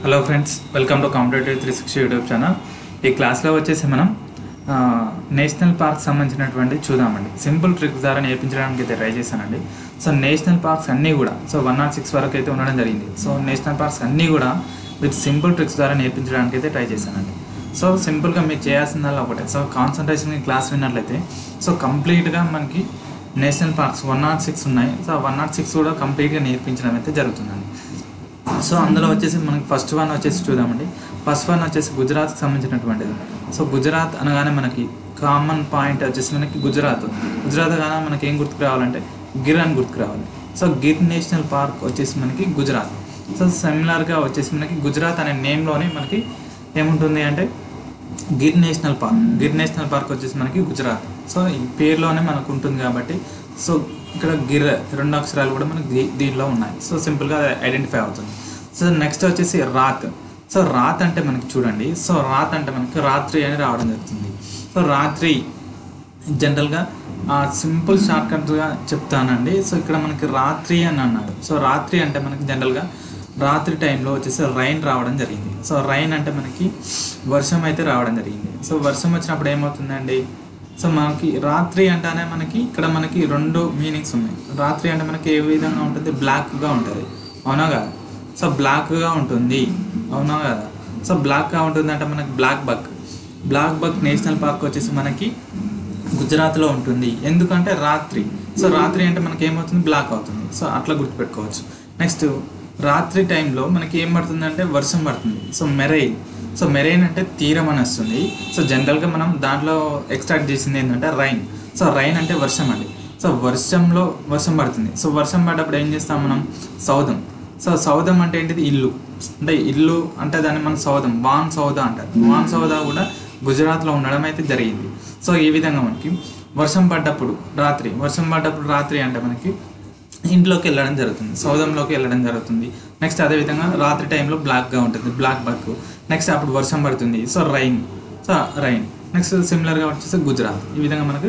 Hello friends welcome to competitive three sixty YouTube channel ఈ క్లాస్లో వచ్చేసి మనం ఆ, నేషనల్ పార్క్ సంబంధించినటువంటి చూద్దామండి సింపుల్ ట్రిక్స్ ద్వారా నేర్పించడానికి అయితే ట్రై చేశానండి సో నేషనల్ పార్క్స్ అన్నీ కూడా సో వన్ నాట్ సిక్స్ వరకు అయితే ఉండడం జరిగింది సో నేషనల్ పార్క్స్ అన్నీ కూడా విత్ సింపుల్ ట్రిక్స్ ద్వారా నేర్పించడానికి అయితే ట్రై చేశానండి సో సింపుల్గా మీరు చేయాల్సిందల్లా ఒకటే సో కాన్సన్ట్రేషన్ క్లాస్ విన్నట్లయితే సో కంప్లీట్గా మనకి national parks one nought six ఉన్నాయి సో వన్ నాట్ సిక్స్ కూడా కంప్లీట్గా నేర్పించడం అయితే జరుగుతుందండి సో అందులో వచ్చేసి మనకి ఫస్ట్ వన్ వచ్చేసి చూద్దామండి ఫస్ట్ వన్ వచ్చేసి గుజరాత్కి సంబంధించినటువంటిది సో గుజరాత్ అనగానే మనకి కామన్ పాయింట్ వచ్చేసి మనకి గుజరాత్ గుజరాత్ అనగానే మనకి ఏం గుర్తుకు రావాలంటే గిర్ అని గుర్తుకు రావాలి సో గిర్ నేషనల్ పార్క్ వచ్చేసి మనకి గుజరాత్ సో సిమిలర్గా వచ్చేసి మనకి గుజరాత్ అనే నేమ్లోనే మనకి ఏముంటుంది అంటే Gir national park Gir national park వచ్చేసి మనకి గుజరాత్ సో ఈ పేరులోనే మనకు ఉంటుంది కాబట్టి సో ఇక్కడ గిర్ రెండు అక్షరాలు కూడా మనకి దీ- దీనిలో ఉన్నాయి సో సింపుల్గా ఐడెంటిఫై అవుతుంది సో నెక్స్ట్ వచ్చేసి రాత్ సో రాత్ అంటే మనకి చూడండి సో రాత్ అంటే మనకి రాత్రి అని రావడం జరుగుతుంది సో రాత్రి జనరల్గా సింపుల్ షార్ట్ కట్గా చెప్తానండి సో ఇక్కడ మనకి రాత్రి అని అన్నాడు సో రాత్రి అంటే మనకి జనరల్గా రాత్రి టైంలో వచ్చేసి రైన్ రావడం జరిగింది సో రైన్ అంటే మనకి వర్షం అయితే రావడం జరిగింది సో వర్షం వచ్చినప్పుడు ఏమవుతుందండి సో మనకి రాత్రి అంటేనే మనకి ఇక్కడ మనకి రెండు మీనింగ్స్ ఉన్నాయి రాత్రి అంటే మనకి ఏ విధంగా ఉంటుంది బ్లాక్గా ఉంటుంది అవునా కదా సో బ్లాక్గా ఉంటుంది అవునా కదా సో బ్లాక్గా ఉంటుంది అంటే మనకి black buck black buck national park వచ్చేసి మనకి గుజరాత్లో ఉంటుంది ఎందుకంటే రాత్రి సో రాత్రి అంటే మనకి ఏమవుతుంది బ్లాక్ అవుతుంది సో అట్లా గుర్తుపెట్టుకోవచ్చు నెక్స్ట్ రాత్రి టైంలో మనకి ఏం పడుతుంది అంటే వర్షం పడుతుంది సో మెరైన్ సో మెరైన్ అంటే తీరం అని వస్తుంది సో జనరల్గా మనం దాంట్లో ఎక్స్ట్రాక్ట్ చేసింది ఏంటంటే రైన్ సో రైన్ అంటే వర్షం అండి సో వర్షంలో వర్షం పడుతుంది సో వర్షం పడ్డప్పుడు ఏం చేస్తాం మనం సౌదం సో సౌదం అంటే ఏంటిది ఇల్లు అంటే ఇల్లు అంటే దాన్ని మనం సౌదం వాన్ సౌద అంటారు వాన్ సౌద కూడా గుజరాత్లో ఉండడం అయితే జరిగింది సో ఈ విధంగా మనకి వర్షం పడ్డప్పుడు రాత్రి వర్షం పడ్డప్పుడు రాత్రి అంటే మనకి ఇంట్లోకి వెళ్ళడం జరుగుతుంది సౌదంలోకి వెళ్ళడం జరుగుతుంది నెక్స్ట్ అదేవిధంగా రాత్రి టైంలో బ్లాక్గా ఉంటుంది బ్లాక్ బక్ నెక్స్ట్ అప్పుడు వర్షం పడుతుంది so rain so rain next సిమిలర్గా వచ్చేసి గుజరాత్ ఈ విధంగా మనకు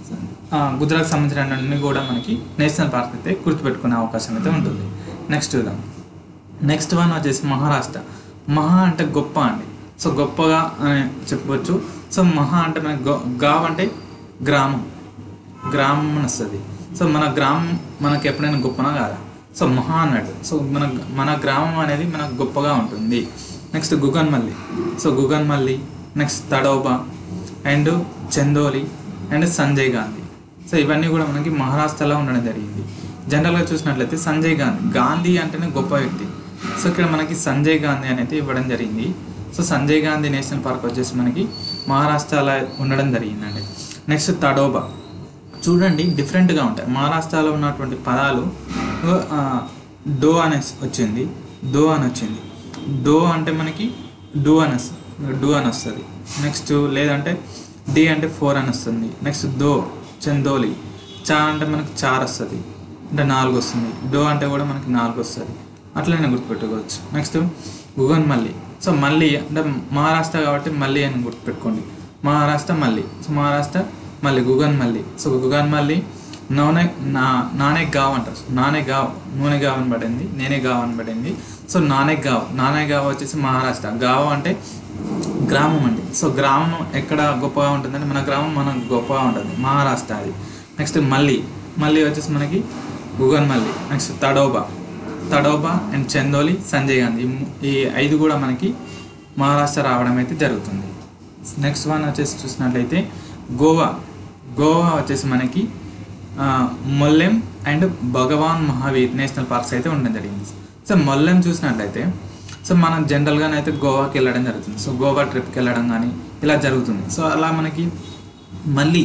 ఆ, గుజరాత్ సంబంధించిన కూడా మనకి నేషనల్ పార్క్ అయితే గుర్తుపెట్టుకునే అవకాశం అయితే ఉంటుంది నెక్స్ట్ చూద్దాం నెక్స్ట్ వన్ వచ్చేసి మహారాష్ట్ర మహా అంటే గొప్ప అండి సో గొప్పగా అని చెప్పవచ్చు సో మహా అంటే మనకి గో గావ్ అంటే గ్రామం గ్రామం అని వస్తుంది సో మన గ్రామం మనకి ఎప్పుడైనా గొప్పనా కాదా సో మహా అన్నట్టు సో మన మన గ్రామం అనేది మనకు గొప్పగా ఉంటుంది నెక్స్ట్ గుగన్మల్లి సో గుగన్మల్లి next Tadoba and Chandoli and Sanjay Gandhi so ఇవన్నీ కూడా మనకి మహారాష్ట్రలో ఉండడం జరిగింది జనరల్గా చూసినట్లయితే సంజయ్ గాంధీ గాంధీ అంటేనే గొప్ప వ్యక్తి సో ఇక్కడ మనకి సంజయ్ గాంధీ అనేది ఇవ్వడం జరిగింది so Sanjay Gandhi national park వచ్చేసి మనకి మహారాష్ట్రలో ఉండడం జరిగిందండి నెక్స్ట్ తడోబా చూడండి డిఫరెంట్గా ఉంటాయి మహారాష్ట్రలో ఉన్నటువంటి పదాలు ఆ, డో అనే వచ్చింది దో అని వచ్చింది డో అంటే మనకి డూ అని వస్తుంది డూ అని వస్తుంది నెక్స్ట్ లేదంటే డి అంటే ఫోర్ అని వస్తుంది నెక్స్ట్ దో చందోలి చా అంటే మనకి చార్ వస్తుంది అంటే నాలుగు వస్తుంది డో అంటే కూడా మనకి నాలుగు వస్తుంది అట్లనే గుర్తుపెట్టుకోవచ్చు నెక్స్ట్ గుగన్ మల్లి సో మళ్ళీ అంటే మహారాష్ట్ర కాబట్టి మళ్ళీ అని గుర్తుపెట్టుకోండి మహారాష్ట్ర మళ్ళీ సో మహారాష్ట్ర మళ్ళీ గుగన్ మళ్ళీ సో గుగన్ మళ్ళీ నూనె నా నానే గావ్ అంటారు నానే గావ్ నూనె గావ్ అని పడింది నేనే గావ్ అని పడింది సో నానే గావ్ నానే గావ్ వచ్చేసి మహారాష్ట్ర గావ్ అంటే గ్రామం అండి సో గ్రామం ఎక్కడ గొప్పగా ఉంటుందంటే మన గ్రామం మనకు గొప్పగా ఉంటుంది మహారాష్ట్ర అది నెక్స్ట్ మళ్ళీ మళ్ళీ వచ్చేసి మనకి గుగన్ మళ్ళీ నెక్స్ట్ తడోబా తడోబా అండ్ చందోలి సంజయ్ గాంధీ ఈ ము- ఈ ఐదు కూడా మనకి మహారాష్ట్ర రావడం అయితే జరుగుతుంది నెక్స్ట్ వన్ వచ్చేసి చూసినట్లయితే గోవా గోవా వచ్చేసి మనకి ఆ, Mollem and Bhagwan Mahavir national parks అయితే ఉండడం జరిగింది సో మొల్లెం చూసినట్లయితే సో మనం జనరల్గానే అయితే గోవాకి వెళ్ళడం జరుగుతుంది సో గోవా ట్రిప్కి వెళ్ళడం కానీ ఇలా జరుగుతుంది సో అలా మనకి మళ్ళీ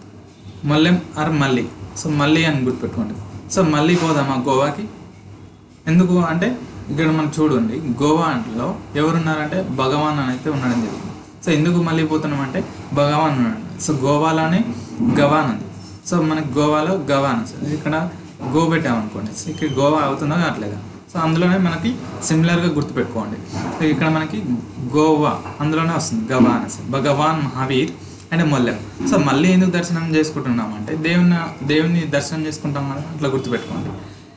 మల్లెం ఆర్ మళ్ళీ సో మళ్ళీ అని గుర్తుపెట్టుకోండి సో మళ్ళీ పోదామా గోవాకి ఎందుకు అంటే ఇక్కడ మనం చూడండి గోవాలో ఎవరున్నారంటే భగవాన్ అని అయితే ఉండడం జరిగింది సో ఎందుకు మళ్ళీ పోతున్నాం అంటే భగవాన్ ఉన్నాడు సో గోవాలోనే గవాన్ ఉంది సో మనకి గోవాలో గవాన్ వస్తుంది ఇక్కడ గో పెట్టామనుకోండి సో ఇక్కడ గోవా అవుతుందా కావట్లేదా సో అందులోనే మనకి సిమిలర్గా గుర్తుపెట్టుకోండి సో ఇక్కడ మనకి గోవా అందులోనే వస్తుంది గవాన్ వస్తుంది భగవాన్ మహావీర్ అండ్ మొల్లెం సో మళ్ళీ ఎందుకు దర్శనం చేసుకుంటున్నాం అంటే దేవుని దేవుని దర్శనం చేసుకుంటాం కదా అట్లా గుర్తుపెట్టుకోండి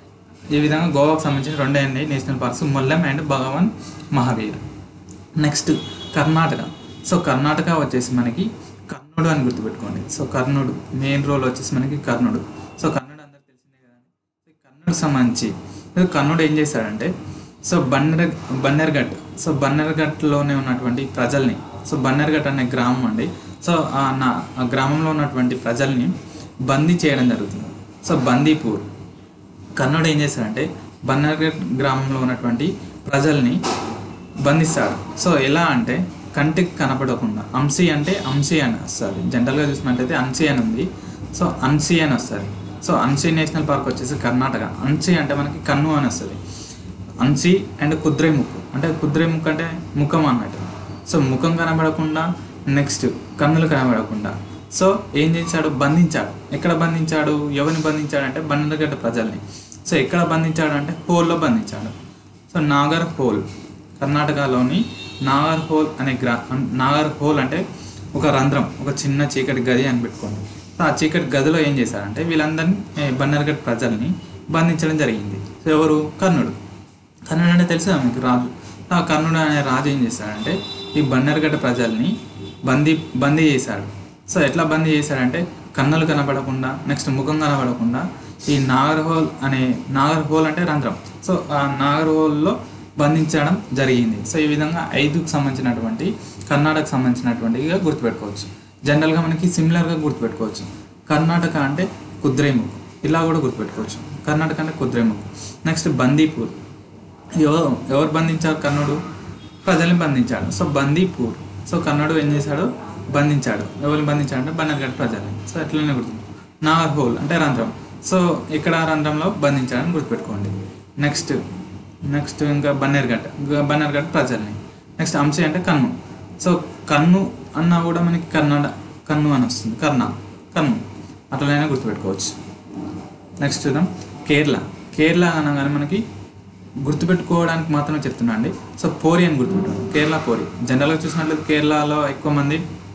ఈ విధంగా గోవాకు సంబంధించిన రెండే అండి national parks Mollem and Bhagwan Mahavir next Karnataka so Karnataka వచ్చేసి మనకి కర్ణుడు అని గుర్తుపెట్టుకోండి సో కర్ణుడు మెయిన్ రోల్ వచ్చేసి మనకి కర్ణుడు సో కర్ణుడు అందరికి తెలిసిందే కదండి సో ఈ కర్ణుడికి సంబంధించి సో కర్ణుడు ఏం చేశాడంటే సో బన్నెర్ బన్నెర్ఘట్ సో బన్నెర్ఘట్లోనే ఉన్నటువంటి ప్రజల్ని సో బన్నెర్ఘట్ అనే గ్రామం అండి సో ఆ నా ఆ గ్రామంలో ఉన్నటువంటి ప్రజల్ని బందీ చేయడం జరుగుతుంది సో బందీపూర్ కర్ణుడు ఏం చేశాడంటే బన్నర్గఢ్ గ్రామంలో ఉన్నటువంటి ప్రజల్ని బంధిస్తాడు సో ఎలా అంటే కంటికి కనపడకుండా అంశీ అంటే అంశీ అని వస్తుంది జనరల్గా చూసినట్టయితే అన్సీ అని ఉంది సో అన్సీ అని వస్తుంది సో అన్సీ నేషనల్ పార్క్ వచ్చేసి కర్ణాటక అన్సీ అంటే మనకి కన్ను అని వస్తుంది అన్సీ అండ్ కుద్రేముఖ్ అంటే కుద్రేముఖ్ అంటే ముఖం అన్నట్టు సో ముఖం కనబడకుండా నెక్స్ట్ కన్నులు కనబడకుండా సో ఏం చేశాడు బంధించాడు ఎక్కడ బంధించాడు ఎవరిని బంధించాడు అంటే బండగడ్డ ప్రజల్ని సో ఎక్కడ బంధించాడు అంటే హోల్లో బంధించాడు సో నాగర్ హోల్ కర్ణాటకలోని నాగర్ హోల్ అనే గ్రా నాగర్ హోల్ అంటే ఒక రంధ్రం ఒక చిన్న చీకటి గది అని పెట్టుకోండి సో ఆ చీకటి గదిలో ఏం చేశాడంటే వీళ్ళందరినీ ఏ, బన్నర్గఢ్ ప్రజల్ని బంధించడం జరిగింది సో ఎవరు కర్ణుడు కర్ణుడు అంటే తెలుసా మీకు రాజు ఆ కర్ణుడు అనే రాజు ఏం చేశాడంటే ఈ బన్నర్గడ్డ ప్రజల్ని బందీ బందీ చేశాడు సో ఎట్లా బందీ చేశాడంటే కన్నులు కనబడకుండా నెక్స్ట్ ముఖం కనబడకుండా ఈ నాగర్హోల్ అనే నాగర్హోల్ అంటే రంధ్రం సో ఆ నాగర్హోల్లో బంధించడం జరిగింది సో ఈ విధంగా ఐదుకు సంబంధించినటువంటి కర్ణాటకకు సంబంధించినటువంటిగా గుర్తుపెట్టుకోవచ్చు జనరల్గా మనకి సిమిలర్గా గుర్తుపెట్టుకోవచ్చు కర్ణాటక అంటే కుద్రేముఖ్ ఇలా కూడా గుర్తుపెట్టుకోవచ్చు కర్ణాటక అంటే కుద్రేముఖ్ నెక్స్ట్ బందీపూర్ ఎవరు ఎవరు బంధించారు కర్ణుడు ప్రజల్ని బంధించాడు సో బందీపూర్ సో కర్ణుడు ఏం చేశాడు బంధించాడు ఎవరిని బంధించాడు అంటే బన్నర్ఘట్ ప్రజల్ని సో ఎట్లనే గుర్తు నాగర్ హోల్ అంటే రంధ్రం సో ఇక్కడ రంధ్రంలో బంధించాడని గుర్తుపెట్టుకోండి నెక్స్ట్ నెక్స్ట్ ఇంకా బన్నర్ఘట్ బన్నర్ఘట్ ప్రజల్ని నెక్స్ట్ అంశీ అంటే కన్ను సో కన్ను అన్నా కూడా మనకి కన్నడ కన్ను అని వస్తుంది కర్ణ కన్ను అట్లనైనా గుర్తుపెట్టుకోవచ్చు నెక్స్ట్ చూద్దాం కేరళ కేరళ అనగానే మనకి గుర్తుపెట్టుకోవడానికి మాత్రమే చెప్తున్నా అండి సో పోరి అని గుర్తుపెట్టాను కేరళ పోరి జనరల్గా చూసినట్లయితే కేరళలో ఎక్కువ మంది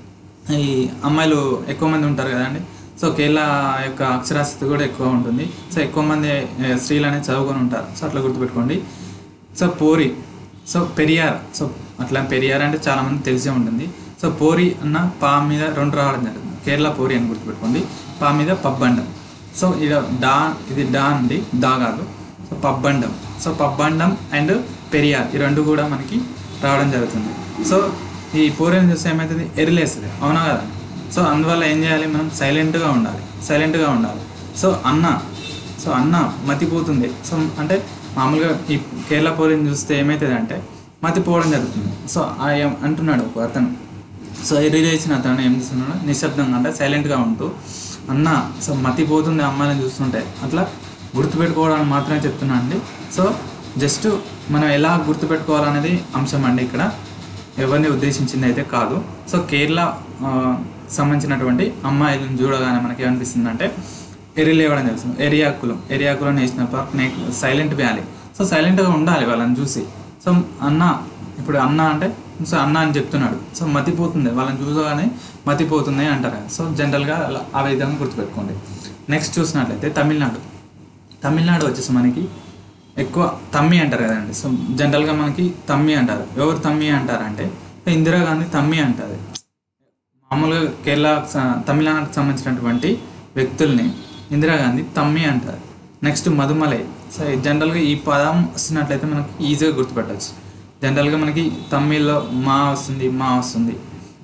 ఈ అమ్మాయిలు ఎక్కువ మంది ఉంటారు కదండి సో కేరళ యొక్క అక్షరాస్యత కూడా ఎక్కువ ఉంటుంది సో ఎక్కువ మంది ఏ, స్త్రీలు అనేది చదువుకొని ఉంటారు సో అట్లా గుర్తుపెట్టుకోండి సో పోరి సో పెరియార్ సో అట్లా పెరియార్ అంటే చాలా మంది తెలిసే ఉంటుంది సో పోరి అన్న పా మీద రెండు రావడం జరుగుతుంది కేరళ పోరి అని గుర్తుపెట్టుకోండి పా మీద పబ్బండం సో ఇది డా ఇది డా అండి దా కాదు సో పబ్బండం సో పబ్బండం అండ్ పెరియార్ ఈ రెండు కూడా మనకి రావడం జరుగుతుంది సో ఈ పోరేని చూస్తే ఏమవుతుంది ఎరిలేస్తుంది అవునా కదా సో అందువల్ల ఏం చేయాలి మనం సైలెంట్గా ఉండాలి సైలెంట్గా ఉండాలి సో అన్న సో అన్న మతిపోతుంది సో అంటే మామూలుగా ఈ కేరళ పోరిని చూస్తే ఏమవుతుంది అంటే మతిపోవడం జరుగుతుంది సో ఆ ఏం- అంటున్నాడు ఒక అతను సో ఎర్రీ లేచిన అతను ఏం చేస్తున్నాడు నిశ్శబ్దంగా అంటే సైలెంట్గా ఉంటూ అన్న సో మతిపోతుంది అమ్మాయిని చూస్తుంటే అట్లా గుర్తుపెట్టుకోవడానికి మాత్రమే చెప్తున్నా అండి సో జస్ట్ మనం ఎలా గుర్తుపెట్టుకోవాలనేది అంశం అండి ఇక్కడ ఎవరిని ఉద్దేశించింది అయితే కాదు సో కేరళ ఆ, సంబంధించినటువంటి అమ్మాయిలను చూడగానే మనకి ఏమనిపిస్తుంది అంటే ఎరిలేవడం తెలుస్తుంది ఎరియాకులం ఎరియాకులం నేషనల్ పార్క్ నే సైలెంట్ వ్యాలీ సో సైలెంట్గా ఉండాలి వాళ్ళని చూసి సో అన్న ఇప్పుడు అన్న అంటే సో అన్న అని చెప్తున్నాడు సో మతిపోతుంది వాళ్ళని చూడగానే మతిపోతుంది అంటారు సో జనరల్గా అలా ఆ విధంగా గుర్తుపెట్టుకోండి నెక్స్ట్ చూసినట్లయితే తమిళనాడు తమిళనాడు వచ్చేసి మనకి ఎక్కువ తమ్మి అంటారు కదండి సో జనరల్గా మనకి తమ్మి అంటారు ఎవరు తమ్మి అంటారంటే ఇందిరాగాంధీ తమ్మి అంటారు మామూలుగా కేరళ స- తమిళనాడుకు సంబంధించినటువంటి వ్యక్తుల్ని ఇందిరాగాంధీ తమ్మి అంటారు నెక్స్ట్ మధుమలై సో ఈ జనరల్గా ఈ పదం వస్తున్నట్లయితే మనకి ఈజీగా గుర్తుపెట్టచ్చు జనరల్గా మనకి తమిళ్లో మా వస్తుంది మా వస్తుంది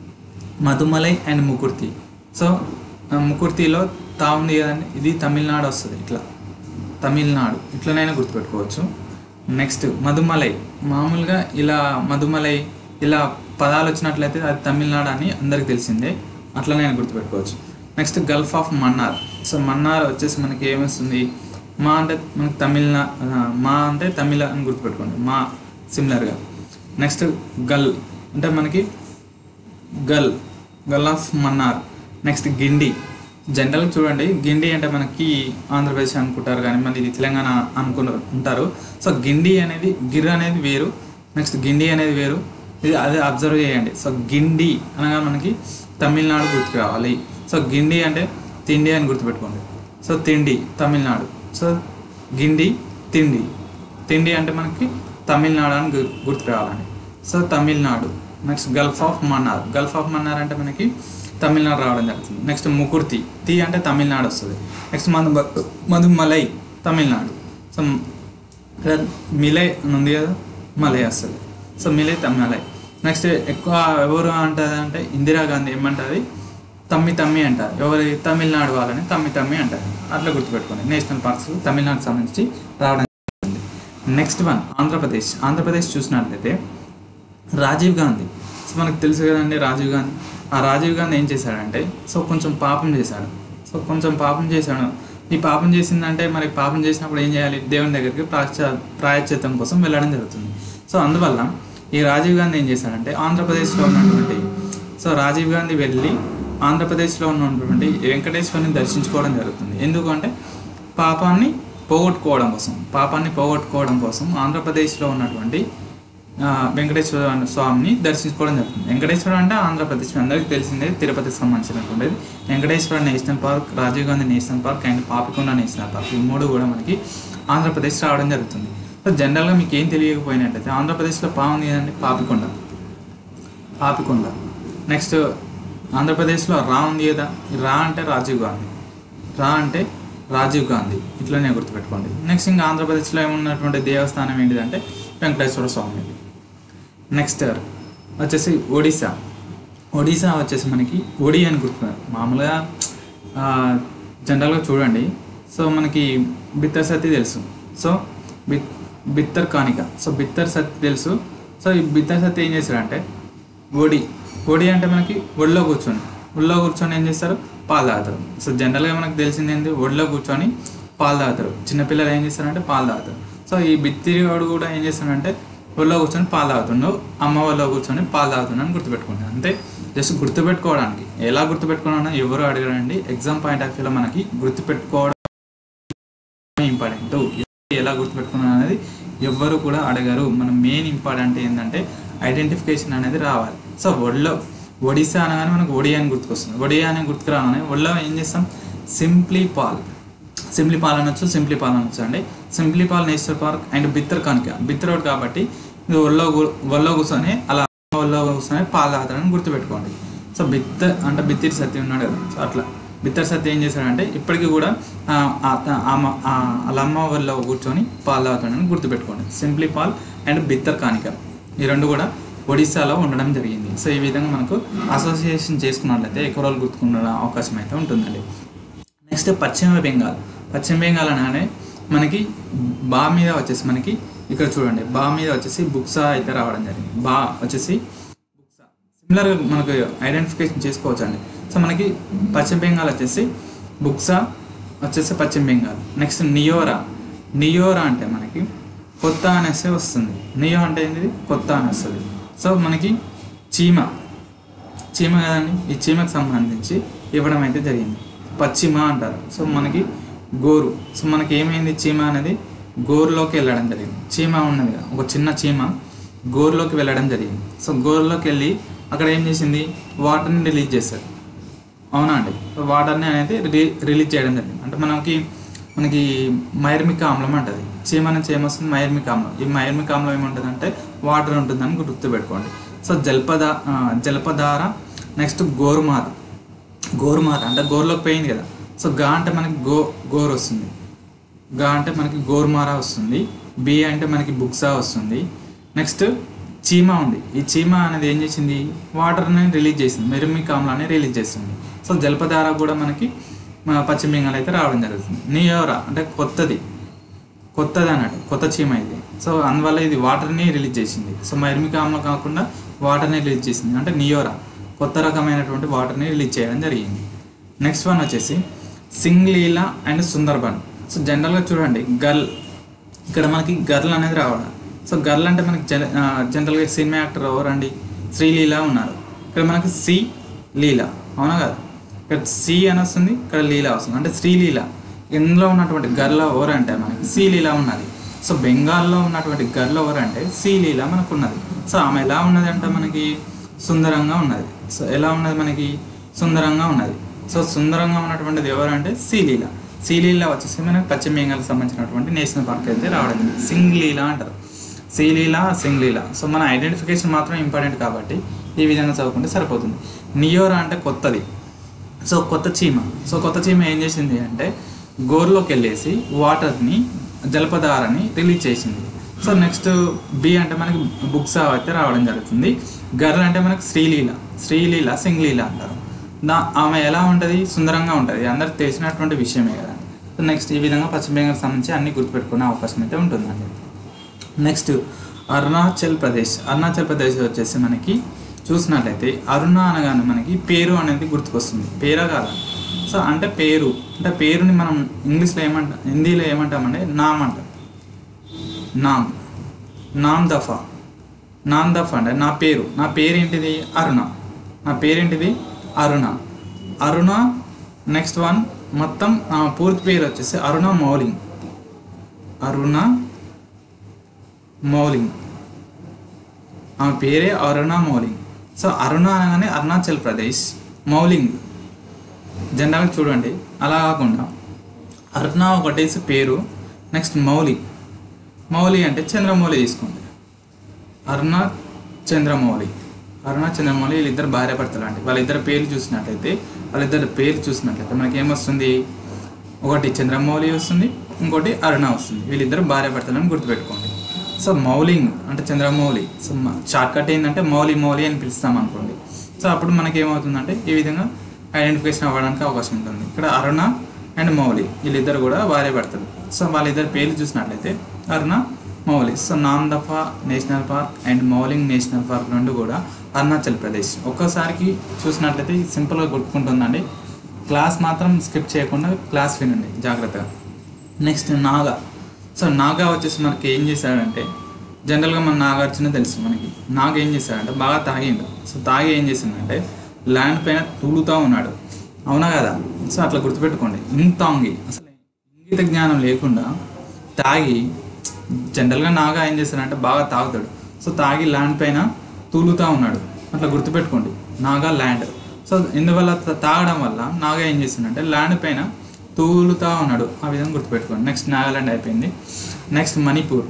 మధుమలై అండ్ ముకుర్తి సో ఆ ముకుర్తిలో తా ఉంది కదండి ఇది తమిళనాడు వస్తుంది ఇట్లా తమిళనాడు ఇట్లనైనా గుర్తుపెట్టుకోవచ్చు నెక్స్ట్ మధుమలై మామూలుగా ఇలా మధుమలై ఇలా పదాలు వచ్చినట్లయితే అది తమిళనాడు అని అందరికి తెలిసిందే అట్లనైనా గుర్తుపెట్టుకోవచ్చు next gulf of Mannar so Mannar వచ్చేసి మనకి ఏమొస్తుంది మా అంటే మనకి తమిళనా ఆ, మా అంటే తమిళ అని గుర్తుపెట్టుకోండి మా సిమిలర్గా నెక్స్ట్ గల్ అంటే మనకి gulf gulf of Mannar next Guindy general చూడండి గిండి అంటే మనకి ఆంధ్రప్రదేశ్ అనుకుంటారు కానీ మళ్ళీ ఇది తెలంగాణ అనుకున్న ఉంటారు సో గిండి అనేది గిర్ అనేది వేరు నెక్స్ట్ గిండి అనేది వేరు ఇది అదే అబ్జర్వ్ చేయండి సో గిండి అనగా మనకి తమిళనాడు గుర్తుకు రావాలి సో గిండి అంటే తిండి అని గుర్తుపెట్టుకోండి సో తిండి తమిళనాడు సో గిండి తిండి తిండి అంటే మనకి తమిళనాడు అని గు- గుర్తు రావాలండి so Tamil Nadu next gulf of Mannar gulf of Mannar అంటే మనకి తమిళనాడు రావడం జరుగుతుంది నెక్స్ట్ ముకుర్తి తి అంటే తమిళనాడు వస్తుంది నెక్స్ట్ మధు మధుమలై తమిళనాడు సో ఇక్కడ మిలై అని ఉంది కదా మలై వస్తుంది సో మిలై తమిళై నెక్స్ట్ ఎక్కువ ఎవరు అంటుంది అంటే ఇందిరాగాంధీ ఏమంటుంది తమ్మి తమ్మి అంటారు ఎవరి తమిళనాడు వాళ్ళని తమ్మి తమ్మి అంటారు అట్లా గుర్తుపెట్టుకోండి నేషనల్ పార్క్స్ తమిళనాడుకి సంబంధించి రావడం జరిగింది నెక్స్ట్ వన్ ఆంధ్రప్రదేశ్ ఆంధ్రప్రదేశ్ చూసినట్లయితే రాజీవ్ గాంధీ సో మనకు తెలుసు కదండి రాజీవ్ గాంధీ ఆ రాజీవ్ గాంధీ ఏం చేశాడంటే సో కొంచెం పాపం చేశాడు సో కొంచెం పాపం చేశాడు ఈ పాపం చేసిందంటే మరి పాపం చేసినప్పుడు ఏం చేయాలి దేవుని దగ్గరికి ప్రాశ్చ ప్రాయశ్చిత్తం కోసం వెళ్ళడం జరుగుతుంది సో అందువల్ల ఈ రాజీవ్ గాంధీ ఏం చేశాడంటే ఆంధ్రప్రదేశ్లో ఉన్నటువంటి సో రాజీవ్ గాంధీ వెళ్ళి ఆంధ్రప్రదేశ్లో ఉన్నటువంటి వెంకటేశ్వరుని దర్శించుకోవడం జరుగుతుంది ఎందుకంటే పాపాన్ని పోగొట్టుకోవడం కోసం పాపాన్ని పోగొట్టుకోవడం కోసం ఆంధ్రప్రదేశ్లో ఉన్నటువంటి ఆ, వెంకటేశ్వర స్వామిని దర్శించుకోవడం జరుగుతుంది వెంకటేశ్వర అంటే ఆంధ్రప్రదేశ్ మీ అందరికీ తెలిసిందే తిరుపతికి సంబంధించినటువంటిది Venkateswara national park Rajiv Gandhi national park and Papikonda national park ఈ మూడు కూడా మనకి ఆంధ్రప్రదేశ్ రావడం జరుగుతుంది సో జనరల్గా మీకు ఏం తెలియకపోయినట్లయితే ఆంధ్రప్రదేశ్లో బాగుంది కదండి పాపికొండ పాపికొండ నెక్స్ట్ ఆంధ్రప్రదేశ్లో రా ఉంది కదా ఈ రా అంటే రాజీవ్ గాంధీ రా అంటే రాజీవ్ గాంధీ ఇట్లనే గుర్తుపెట్టుకోండి నెక్స్ట్ ఇంకా ఆంధ్రప్రదేశ్లో ఏమున్నటువంటి దేవస్థానం ఏంటిదంటే వెంకటేశ్వర స్వామి నెక్స్ట్ వచ్చేసి ఒడిశా ఒడిశా వచ్చేసి మనకి ఒడి అని గుర్తు మామూలుగా ఆ, జనరల్గా చూడండి సో మనకి బిత్తర్ సత్తి తెలుసు సో బిత్ బిత్తర్ కానిక సో బిత్తర్ సత్తి తెలుసు సో ఈ బిత్తర్ సత్తి ఏం చేశాడంటే ఒడి ఒడి అంటే మనకి ఒడిలో కూర్చొని ఒడిలో కూర్చొని ఏం చేస్తారు పాలు తాగుతారు సో జనరల్గా మనకు తెలిసింది ఏంటి ఒడిలో కూర్చొని పాలు తాగుతారు చిన్నపిల్లలు ఏం చేస్తారంటే పాలు తాగుతారు సో ఈ బిత్తిరివాడు కూడా ఏం చేస్తాడంటే ఒళ్ళో కూర్చొని పాలు తాగుతున్నావు అమ్మ వాళ్ళలో కూర్చొని పాలు తాగుతున్నాను అని గుర్తుపెట్టుకుంటాను అంతే జస్ట్ గుర్తుపెట్టుకోవడానికి ఎలా గుర్తుపెట్టుకోవాలన్నా ఎవరు అడగరండి ఎగ్జామ్ పాయింట్ ఆఫ్ వ్యూలో మనకి గుర్తుపెట్టుకోవడం ఇంపార్టెంట్ ఎలా గుర్తుపెట్టుకున్నాను అనేది ఎవ్వరు కూడా అడగరు మనం మెయిన్ ఇంపార్టెంట్ ఏంటంటే ఐడెంటిఫికేషన్ అనేది రావాలి సో ఒడిలో ఒడిశా అనగానే మనకు ఒడియా అని గుర్తుకొస్తుంది ఒడియా అని గుర్తుకు రాగానే ఒడిలో ఏం చేస్తాం సింప్లీ పాల్ సింప్లీ పాల్ అనొచ్చు సింప్లీ పాల్ అనొచ్చు అండి Simlipal national park and Bhitarkanika బిత్తర్ రోడ్ కాబట్టి ఇది ఒళ్ళో గు- ఒళ్ళో కూర్చొని అలా ఒళ్ళో కూర్చొని పాలు తాగుతాడని గుర్తుపెట్టుకోండి సో బిత్త అంటే బిత్తిరి సత్య ఉన్నాడు కదా సో అట్లా బిత్తర్ సత్య ఏం చేశాడంటే ఇప్పటికీ కూడా ఆ, ఆ- ఆ- ఆమె- ఆ వాళ్ళ అమ్మ వాళ్ళ కూర్చొని పాలు తాగుతాడని గుర్తుపెట్టుకోండి Simlipal and Bhitarkanika ఈ రెండు కూడా ఒడిశాలో ఉండడం జరిగింది సో ఈ విధంగా మనకు అసోసియేషన్ చేసుకున్నట్లయితే ఎక్కువ రోజులు గుర్తుకున్న అవకాశం అయితే ఉంటుందండి నెక్స్ట్ పశ్చిమ బెంగాల్ పశ్చిమ బెంగాల్ అనగానే మనకి బా మీద వచ్చేసి మనకి ఇక్కడ చూడండి బా మీద వచ్చేసి బుక్సా అయితే రావడం జరిగింది బా వచ్చేసి బుక్సా సిమిలర్గా మనకు ఐడెంటిఫికేషన్ చేసుకోవచ్చు అండి సో మనకి పశ్చిమ బెంగాల్ వచ్చేసి బుక్సా వచ్చేసి పశ్చిమ బెంగాల్ నెక్స్ట్ నియోరా నియోరా అంటే మనకి కొత్త అనేసి వస్తుంది నియో అంటే ఏంటిది కొత్త అని వస్తుంది సో మనకి చీమ చీమ కదండి ఈ చీమకు సంబంధించి ఇవ్వడం అయితే జరిగింది పశ్చిమ అంటారు సో మనకి గోరు సో మనకి ఏమైంది చీమ అనేది గోరులోకి వెళ్ళడం జరిగింది చీమ ఉన్నది కదా, ఒక చిన్న చీమ గోరులోకి వెళ్ళడం జరిగింది సో గోరులోకి వెళ్ళి అక్కడ ఏం చేసింది వాటర్ని రిలీజ్ చేస్తారు అవునా అండి వాటర్ని అనేది రి- రిలీజ్ చేయడం జరిగింది అంటే మనకి మనకి మైర్మిక ఆమ్లం అంటది చీమ నుంచి ఏమొస్తుంది మైర్మిక ఆమ్లం ఈ మైర్మిక ఆమ్లం ఏముంటుంది అంటే వాటర్ ఉంటుందని గుర్తుపెట్టుకోండి సో జల్పద ఆ, జలపధార నెక్స్ట్ గోరుమాత గోరుమాత అంటే గోరులోకి పోయింది కదా సో గా అంటే మనకి గో గోరు వస్తుంది గా అంటే మనకి గోరుమారా వస్తుంది బి అంటే మనకి బుక్సా వస్తుంది నెక్స్ట్ చీమ ఉంది ఈ చీమ అనేది ఏం చేసింది వాటర్ని రిలీజ్ చేసింది మెరుమి కామ్లాన్ని రిలీజ్ చేస్తుంది సో జలపధార కూడా మనకి మన పశ్చిమ బెంగాల్ అయితే రావడం జరుగుతుంది నియోరా అంటే కొత్తది కొత్తది అన్నట్టు కొత్త చీమ ఇది సో అందువల్ల ఇది వాటర్ని రిలీజ్ చేసింది సో మైర్మిక ఆమ్లం కాకుండా వాటర్ని రిలీజ్ చేసింది అంటే నియోరా కొత్త రకమైనటువంటి వాటర్ని రిలీజ్ చేయడం జరిగింది నెక్స్ట్ వన్ వచ్చేసి సింగ్లీలా అండ్ సుందర్బన్ సో జనరల్గా చూడండి గర్ల్ ఇక్కడ మనకి గర్ల్ అనేది రావడం సో గర్ల్ అంటే మనకి జన ఆ, జనరల్గా సినిమా యాక్టర్ ఎవరండి శ్రీలీల ఉన్నారు ఇక్కడ మనకి సి లీల అవునా కదా ఇక్కడ సి అని వస్తుంది ఇక్కడ లీల వస్తుంది అంటే శ్రీలీల ఇందులో ఉన్నటువంటి గర్ల్ ఎవరు అంటే మనకి శ్రీలీల ఉన్నది సో బెంగాల్లో ఉన్నటువంటి గర్ల్ ఎవరు అంటే శ్రీలీల మనకు ఉన్నది సో ఆమె ఎలా ఉన్నది అంటే మనకి సుందరంగా ఉన్నది సో ఎలా ఉన్నది మనకి సుందరంగా ఉన్నది సో సుందరంగా ఉన్నటువంటిది ఎవరు అంటే శ్రీలీల సీలీలా వచ్చేసి మనకి పశ్చిమ బెంగాల్కి సంబంధించినటువంటి నేషనల్ పార్క్ అయితే రావడం జరిగింది సింగ్లీలా అంటారు సీలీలా సింగ్లీలా సో మన ఐడెంటిఫికేషన్ మాత్రం ఇంపార్టెంట్ కాబట్టి ఈ విధంగా చదువుకుంటే సరిపోతుంది నియోరా అంటే కొత్తది సో కొత్త చీమ సో కొత్త చీమ ఏం చేసింది అంటే గోర్లోకి వెళ్ళేసి వాటర్ని జలపదారాన్ని రిలీజ్ చేసింది సో నెక్స్ట్ బి అంటే మనకి బుక్స్ అయితే రావడం జరుగుతుంది గర్ల్ అంటే మనకి శ్రీలీల శ్రీలీల సింగ్లీల అంటారు దా ఆమె ఎలా ఉంటుంది సుందరంగా ఉంటుంది అందరికి తెలిసినటువంటి విషయమే కదా సో నెక్స్ట్ ఈ విధంగా పశ్చిమ బెంగాల్కి సంబంధించి అన్ని గుర్తుపెట్టుకునే అవకాశం అయితే ఉంటుందండి నెక్స్ట్ అరుణాచల్ ప్రదేశ్ అరుణాచల్ ప్రదేశ్ వచ్చేసి మనకి చూసినట్లయితే అరుణ అనగానే మనకి పేరు అనేది గుర్తుకొస్తుంది పేరా కాదా సో అంటే పేరు అంటే పేరుని మనం ఇంగ్లీష్లో ఏమంటాం హిందీలో ఏమంటామంటే నామ్ అంటాం నామ్ నామ్ దఫా నామ్ దఫా అంటే నా పేరు నా పేరేంటిది అరుణ నా పేరేంటిది అరుణ అరుణ నెక్స్ట్ వన్ మొత్తం ఆ పూర్తి పేరు వచ్చేసి అరుణ మౌలింగ్ అరుణ మౌలింగ్ ఆమె పేరే అరుణ మౌలింగ్ సో అరుణ అనగానే అరుణాచల్ ప్రదేశ్ మౌలింగ్ జనరల్గా చూడండి అలా కాకుండా అరుణ ఒకటేసి పేరు నెక్స్ట్ మౌలి మౌలి అంటే చంద్రమౌళి తీసుకోండి అరుణ చంద్రమౌళి అరుణ చంద్రమౌళి వీళ్ళిద్దరు భార్య భర్తలు అండి వాళ్ళిద్దరు పేర్లు చూసినట్లయితే వాళ్ళిద్దరు పేర్లు చూసినట్లయితే మనకి ఏమొస్తుంది ఒకటి చంద్రమౌళి వస్తుంది ఇంకోటి అరుణ వస్తుంది వీళ్ళిద్దరు భార్య భర్తలను గుర్తుపెట్టుకోండి సో మౌలింగ్ అంటే చంద్రమౌళి సో షార్ట్ కట్ ఏంటంటే మౌలి మౌలి అని పిలుస్తాం అనుకోండి సో అప్పుడు మనకి ఏమవుతుందంటే ఈ విధంగా ఐడెంటిఫికేషన్ అవ్వడానికి అవకాశం ఉంటుంది ఇక్కడ అరుణ అండ్ మౌలి వీళ్ళిద్దరు కూడా భార్య భర్తలు సో వాళ్ళిద్దరు పేర్లు చూసినట్లయితే Aruna Mouli so Namdapha national park and Mouling national park రెండు కూడా అరుణాచల్ ప్రదేశ్ ఒక్కసారికి చూసినట్లయితే సింపుల్గా గుర్తుకుంటుందండి క్లాస్ మాత్రం స్కిప్ చేయకుండా క్లాస్ వినండి జాగ్రత్తగా నెక్స్ట్ నాగా సో నాగా వచ్చేసి మనకి ఏం చేశాడంటే జనరల్గా మన నాగార్జున తెలుసు మనకి నాగ ఏం చేశాడంటే బాగా తాగిండు సో తాగి ఏం చేసిందంటే ల్యాండ్ పైన తూలుతూ ఉన్నాడు అవునా కదా సో అట్లా గుర్తుపెట్టుకోండి ఇంతాంగి అసలు ఇంగిత జ్ఞానం లేకుండా తాగి జనరల్గా నాగా ఏం చేస్తాడంటే బాగా తాగుతాడు సో తాగి ల్యాండ్ పైన తూలుతూ ఉన్నాడు అట్లా గుర్తుపెట్టుకోండి నాగా ల్యాండ్ సో ఇందువల్ల త- తాగడం వల్ల నాగా ఏం చేసిందంటే ల్యాండ్ పైన తూలుతా ఉన్నాడు ఆ విధంగా గుర్తుపెట్టుకోండి నెక్స్ట్ నాగాలాండ్ అయిపోయింది నెక్స్ట్ మణిపూర్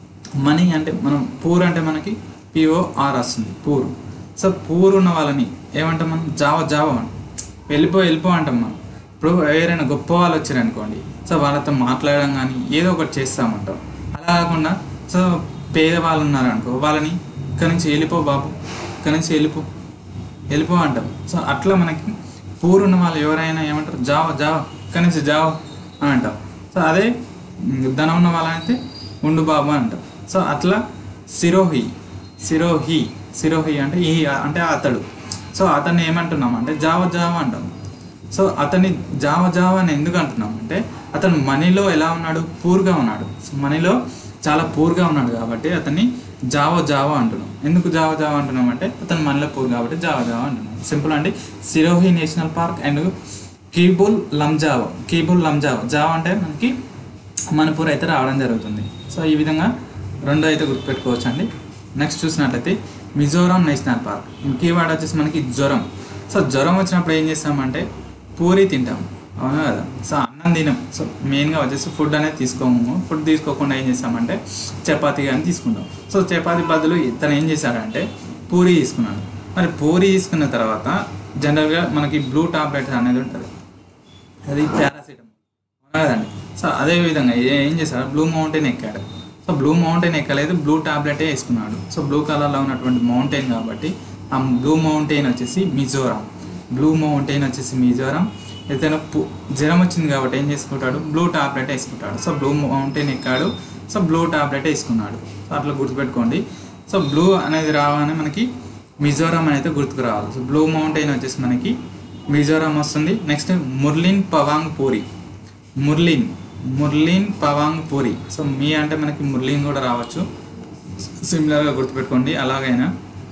మనీ అంటే మనం పూర్ అంటే మనకి పిఓఆర్ వస్తుంది పూర్ సో పూర్ ఉన్న వాళ్ళని ఏమంటాం మనం జావ జావ అంటాం వెళ్ళిపో వెళ్ళిపో అంటాం మనం ఇప్పుడు ఎవరైనా గొప్ప వాళ్ళు వచ్చారు అనుకోండి సో వాళ్ళతో మాట్లాడడం కానీ ఏదో ఒకటి చేస్తామంటాం అలా కాకుండా సో పేదవాళ్ళు ఉన్నారు అనుకో వాళ్ళని ఇక్కడ నుంచి వెళ్ళిపో బాబు ఇక్కడ నుంచి వెళ్ళిపో వెళ్ళిపో అంటాం సో అట్లా మనకి పూర్ ఉన్న వాళ్ళు ఎవరైనా ఏమంటారు జావ జావ ఇక్కడ నుంచి జావ అని అంటాం సో అదే ఉమ్, ధనం ఉన్న వాళ్ళైతే ఉండు బాబు అని అంటాం సో అట్లా సిరోహి సిరోహి సిరోహి అంటే ఈ అంటే అతడు సో అతన్ని ఏమంటున్నాం అంటే జావ జావ అంటాం సో అతన్ని జావ జావ అని ఎందుకు అంటున్నాం అంటే అతను మనీలో ఎలా ఉన్నాడు పూర్గా ఉన్నాడు సో మనీలో చాలా పూర్గా ఉన్నాడు కాబట్టి అతన్ని జావ జావ అంటున్నాం ఎందుకు జావ జావ అంటున్నాం అంటే అతను మనీలో పూర్ కాబట్టి జావ జావ అంటున్నాం సింపుల్ అండి Sirohi national park and Keibul Lamjao Keibul Lamjao జావ అంటే మనకి మణిపూర్ అయితే రావడం జరుగుతుంది సో ఈ విధంగా రెండు అయితే గుర్తుపెట్టుకోవచ్చు అండి నెక్స్ట్ చూసినట్లయితే మిజోరాం నేషనల్ పార్క్ కీవర్డ్ వచ్చేసి మనకి జ్వరం సో జ్వరం వచ్చినప్పుడు ఏం చేస్తామంటే పూరి తింటాం అవునా కదా సో అన్నం తినం సో మెయిన్గా వచ్చేసి ఫుడ్ అనేది తీసుకోము ఫుడ్ తీసుకోకుండా ఏం చేస్తామంటే చపాతీ కానీ తీసుకుంటాం సో చపాతీ బదులు ఇతను ఏం చేశాడంటే పూరి తీసుకున్నాడు మరి పూరి తీసుకున్న తర్వాత జనరల్గా మనకి బ్లూ టాబ్లెట్ అనేది ఉంటుంది అది పారాసిటమాల్ అవునా కదండి సో అదే విధంగా ఏ- ఏం చేశాడు బ్లూ మౌంటైన్ ఎక్కాడు సో బ్లూ మౌంటైన్ ఎక్కలేదు బ్లూ టాబ్లెటే వేసుకున్నాడు సో బ్లూ కలర్లో ఉన్నటువంటి మౌంటైన్ కాబట్టి ఆ బ్లూ మౌంటైన్ వచ్చేసి మిజోరాం బ్లూ మౌంటైన్ వచ్చేసి మిజోరాం ఏదైనా పు- జ్వరం వచ్చింది కాబట్టి ఏం చేసుకుంటాడు బ్లూ టాబ్లెట్ వేసుకుంటాడు సో బ్లూ మౌంటైన్ ఎక్కాడు సో బ్లూ టాబ్లెట్ వేసుకున్నాడు సో అట్లా గుర్తుపెట్టుకోండి సో బ్లూ అనేది రాగానే మనకి మిజోరాం అనేది గుర్తుకు రావాలి సో బ్లూ మౌంటైన్ వచ్చేసి మనకి మిజోరాం వస్తుంది next Murlen Phawngpui Murlen Murlen Phawngpui so మీ అంటే మనకి ముర్లిన్ కూడా రావచ్చు సిమిలర్గా గుర్తుపెట్టుకోండి అలాగైనా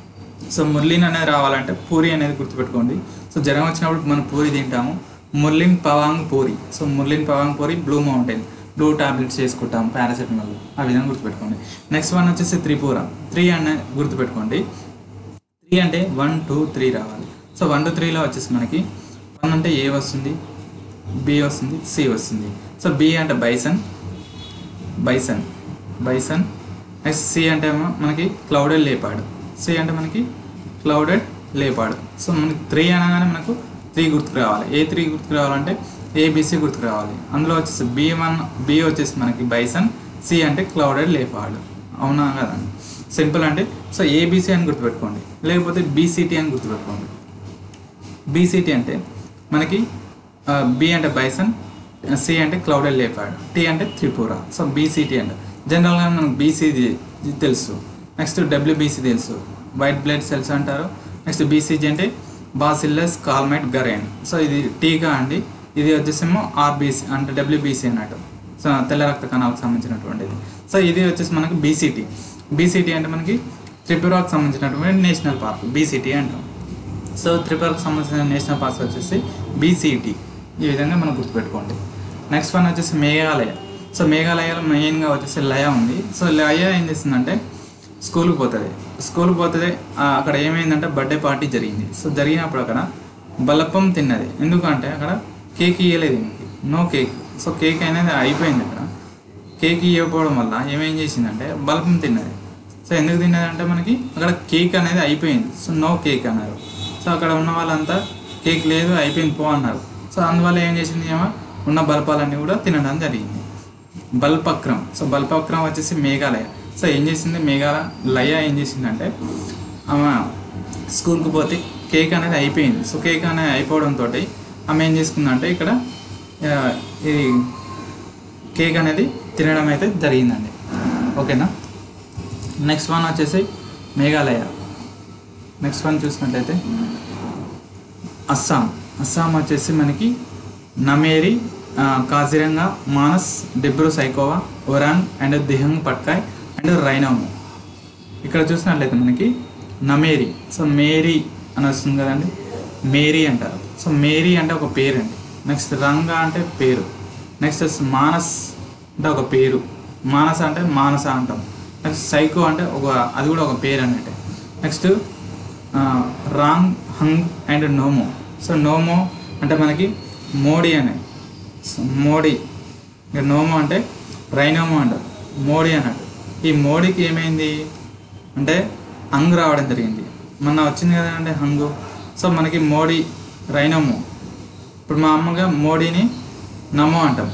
సో ముర్లిన్ అనేది రావాలంటే పూరి అనేది గుర్తుపెట్టుకోండి సో జ్వరం వచ్చినప్పుడు మనం పూరి తింటాము Murlen Phawngpui so Murlen Phawngpui blue mountain blue tablets చేసుకుంటాం పారాసెటమాల్ ఆ విధంగా గుర్తుపెట్టుకోండి నెక్స్ట్ వన్ వచ్చేసి త్రిపుర త్రీ అనే గుర్తుపెట్టుకోండి త్రీ అంటే వన్ టూ త్రీ రావాలి సో వన్ టూ త్రీలో వచ్చేసి మనకి వన్ అంటే ఏ వస్తుంది బి వస్తుంది సి వస్తుంది సో బి అంటే bison bison bison next C అంటే ఏమో మనకి క్లౌడెడ్ లేపాడు సి అంటే మనకి క్లౌడెడ్ లేపాడు సో మనకి త్రీ అనగానే మనకు త్రీ గుర్తుకు రావాలి ఏ త్రీ గుర్తుకు రావాలంటే ఏబిసి గుర్తుకు రావాలి అందులో వచ్చేసి బి వన్ బి వచ్చేసి మనకి బైసన్ సి అంటే క్లౌడెడ్ లేపాడు అవునా కదా సింపుల్ అంటే సో ఏబిసి అని గుర్తుపెట్టుకోండి లేకపోతే బీసీటీ అని గుర్తుపెట్టుకోండి బీసీటీ అంటే మనకి బి అంటే బైసన్ సి అంటే క్లౌడెడ్ లేపాడు టీ అంటే త్రిపుర సో బీసీటీ అంటే జనరల్గా మనకు బీసీజీ తెలుసు నెక్స్ట్ డబ్ల్యూబీసీ తెలుసు వైట్ బ్లడ్ సెల్స్ అంటారు నెక్స్ట్ బీసీజీ అంటే బాసిల్లస్ కాల్మైట్ గరైన్ సో ఇది టీగా అండి ఇది వచ్చేసేమో ఆర్బీసీ అంటే డబ్ల్యూబీసీ అన్నట్టు సో తెల్ల రక్త కణాలకు సంబంధించినటువంటిది సో ఇది వచ్చేసి మనకి బీసీటీ బీసీటీ అంటే మనకి త్రిపురాకు సంబంధించినటువంటి నేషనల్ పార్క్ బీసీటీ అంటాం సో త్రిపురకు సంబంధించిన నేషనల్ పార్క్స్ వచ్చేసి బీసీటీ ఈ విధంగా మనం గుర్తుపెట్టుకోండి నెక్స్ట్ వన్ వచ్చేసి మేఘాలయ సో మేఘాలయలో మెయిన్గా వచ్చేసి లయ ఉంది సో లయ ఏం చేస్తుందంటే స్కూల్కి పోతుంది స్కూల్కి పోతుంది ఆ, అక్కడ ఏమైందంటే బర్త్డే పార్టీ జరిగింది సో జరిగినప్పుడు అక్కడ బలపం తిన్నది ఎందుకంటే అక్కడ కేక్ ఇవ్వలేదు ఈమెకి నో కేక్ సో కేక్ అనేది అయిపోయింది అక్కడ కేక్ ఇవ్వకపోవడం వల్ల ఏమేం చేసిందంటే బల్బం తిన్నది సో ఎందుకు తిన్నది అంటే మనకి అక్కడ కేక్ అనేది అయిపోయింది సో నో కేక్ అన్నారు సో అక్కడ ఉన్న వాళ్ళంతా కేక్ లేదు అయిపోయింది పో అన్నారు సో అందువల్ల ఏం చేసింది ఏమో ఉన్న బల్పాలన్నీ కూడా తినడం జరిగింది బల్పక్రం సో బల్పక్రం వచ్చేసి మేఘాలయ సో ఏం చేసింది మేఘాలయ లయ ఏం చేసిందంటే ఆమె స్కూల్కి పోతే కేక్ అనేది అయిపోయింది సో కేక్ అనేది అయిపోవడంతో ఆమె ఏం చేసుకుందంటే ఇక్కడ ఆ, ఈ కేక్ అనేది తినడం అయితే జరిగిందండి ఓకేనా నెక్స్ట్ వన్ వచ్చేసి మేఘాలయ నెక్స్ట్ వన్ చూసినట్టయితే అస్సాం అస్సాం వచ్చేసి మనకి నమేరి ఆ, కాజిరంగా మానస్ డిబ్రూ సైకోవా ఒరాంగ్ అండ్ దిహంగ్ పట్కాయ్ అండ్ రైనము ఇక్కడ చూసినట్లయితే మనకి నమేరి సో మేరీ అని వస్తుంది కదండి మేరీ అంటారు సో మేరీ అంటే ఒక పేరు అండి నెక్స్ట్ రంగా అంటే పేరు నెక్స్ట్ వచ్చి మానస్ అంటే ఒక పేరు మానస అంటే మానస అంటాం నెక్స్ట్ సైకో అంటే ఒక అది కూడా ఒక పేరు అన్నట్టే నెక్స్ట్ రాంగ్ హంగ్ అండ్ నోమో సో నోమో అంటే మనకి మోడీ అనే సో మోడీ ఇక నోమో అంటే రైనోమో అంటారు మోడీ అన్నట్టు ఈ మోడీకి ఏమైంది అంటే హంగ్ రావడం జరిగింది మొన్న వచ్చింది కదండి హంగు సో మనకి మోడీ రైనోమో ఇప్పుడు మా అమ్మగా మోడీని నమో అంటాం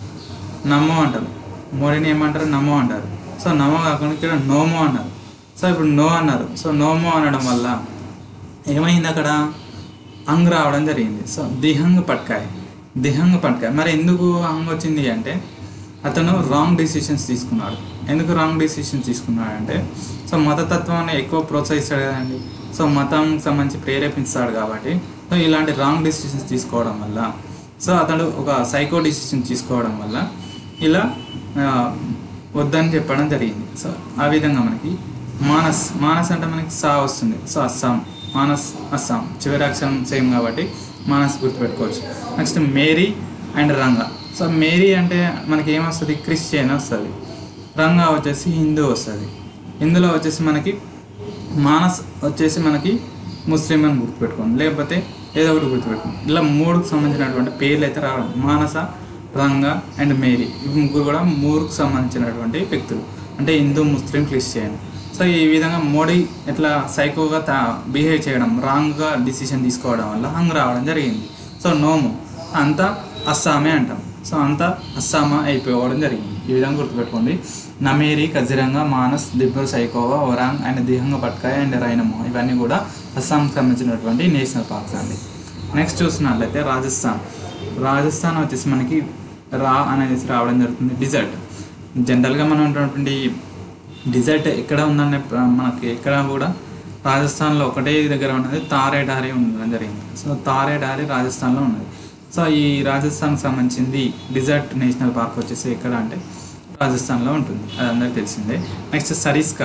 నమో అంటారు మోడీని ఏమంటారు నమో అంటారు సో నమో కాకుండా ఇక్కడ నోమో అన్నారు సో ఇప్పుడు నో అన్నారు సో నోమో అనడం వల్ల ఏమైంది అక్కడ అంగ్ రావడం జరిగింది సో దిహంగ్ పట్కాయ్ దిహంగ్ పట్కాయ్ మరి ఎందుకు అంగ్ వచ్చింది అంటే అతను రాంగ్ డెసిషన్స్ తీసుకున్నాడు ఎందుకు రాంగ్ డెసిషన్స్ తీసుకున్నాడు అంటే సో మతతత్వాన్ని ఎక్కువ ప్రోత్సహిస్తాడు కదండి సో మతం సంబంధించి ప్రేరేపిస్తాడు కాబట్టి సో ఇలాంటి రాంగ్ డెసిషన్స్ తీసుకోవడం వల్ల సో అతడు ఒక సైకో డెసిషన్ తీసుకోవడం వల్ల ఇలా ఆ, వద్దని చెప్పడం జరిగింది సో ఆ విధంగా మనకి మానస్ మానస్ అంటే మనకి సా వస్తుంది సో అస్సాం మానస్ అస్సాం చివరి అక్షరం సేమ్ కాబట్టి మానస్ గుర్తుపెట్టుకోవచ్చు next Mary and Ranga so Mary అంటే మనకి ఏమొస్తుంది క్రిస్టియన్ వస్తుంది రంగా వచ్చేసి హిందూ వస్తుంది ఇందులో వచ్చేసి మనకి మానస్ వచ్చేసి మనకి ముస్లిం అని గుర్తుపెట్టుకోండి లేకపోతే ఏదో ఒకటి గుర్తుపెట్టుకోండి ఇలా మూడుకు సంబంధించినటువంటి పేర్లు అయితే రావడం మానస రంగ అండ్ మేరీ ఇవి ముగ్గురు కూడా మూడుకు సంబంధించినటువంటి వ్యక్తులు అంటే హిందూ ముస్లిం క్రిస్టియన్ సో ఈ విధంగా మోడీ ఇట్లా సైకోగా తా బిహేవ్ చేయడం రాంగ్గా డిసిషన్ తీసుకోవడం వల్ల హంగ్ రావడం జరిగింది సో నోము అంతా అస్సామే అంటాం సో అంతా అస్సామా అయిపోవడం జరిగింది ఈ విధంగా గుర్తుపెట్టుకోండి నమేరి కజిరంగా మానస్ దిబ్బర్ సైకోవా ఒరాంగ్ అండ్ దిహంగ పట్కాయ అండ్ రైనమో ఇవన్నీ కూడా అస్సాంకి సంబంధించినటువంటి నేషనల్ పార్క్స్ అండి నెక్స్ట్ చూసినట్లయితే రాజస్థాన్ రాజస్థాన్ వచ్చేసి మనకి రా అనేది రావడం జరుగుతుంది డిజర్ట్ జనరల్గా మనం ఉన్నటువంటి డిజర్ట్ ఎక్కడ ఉందనే ప్ర- మనకి ఎక్కడ కూడా రాజస్థాన్లో ఒకటే దగ్గర ఉన్నది తారే డారీ ఉండడం జరిగింది సో తారే డారీ రాజస్థాన్లో ఉన్నది సో ఈ రాజస్థాన్కి సంబంధించింది డిజర్ట్ నేషనల్ పార్క్ వచ్చేసి ఎక్కడ అంటే రాజస్థాన్లో ఉంటుంది అది అందరికీ తెలిసిందే నెక్స్ట్ సరిస్కా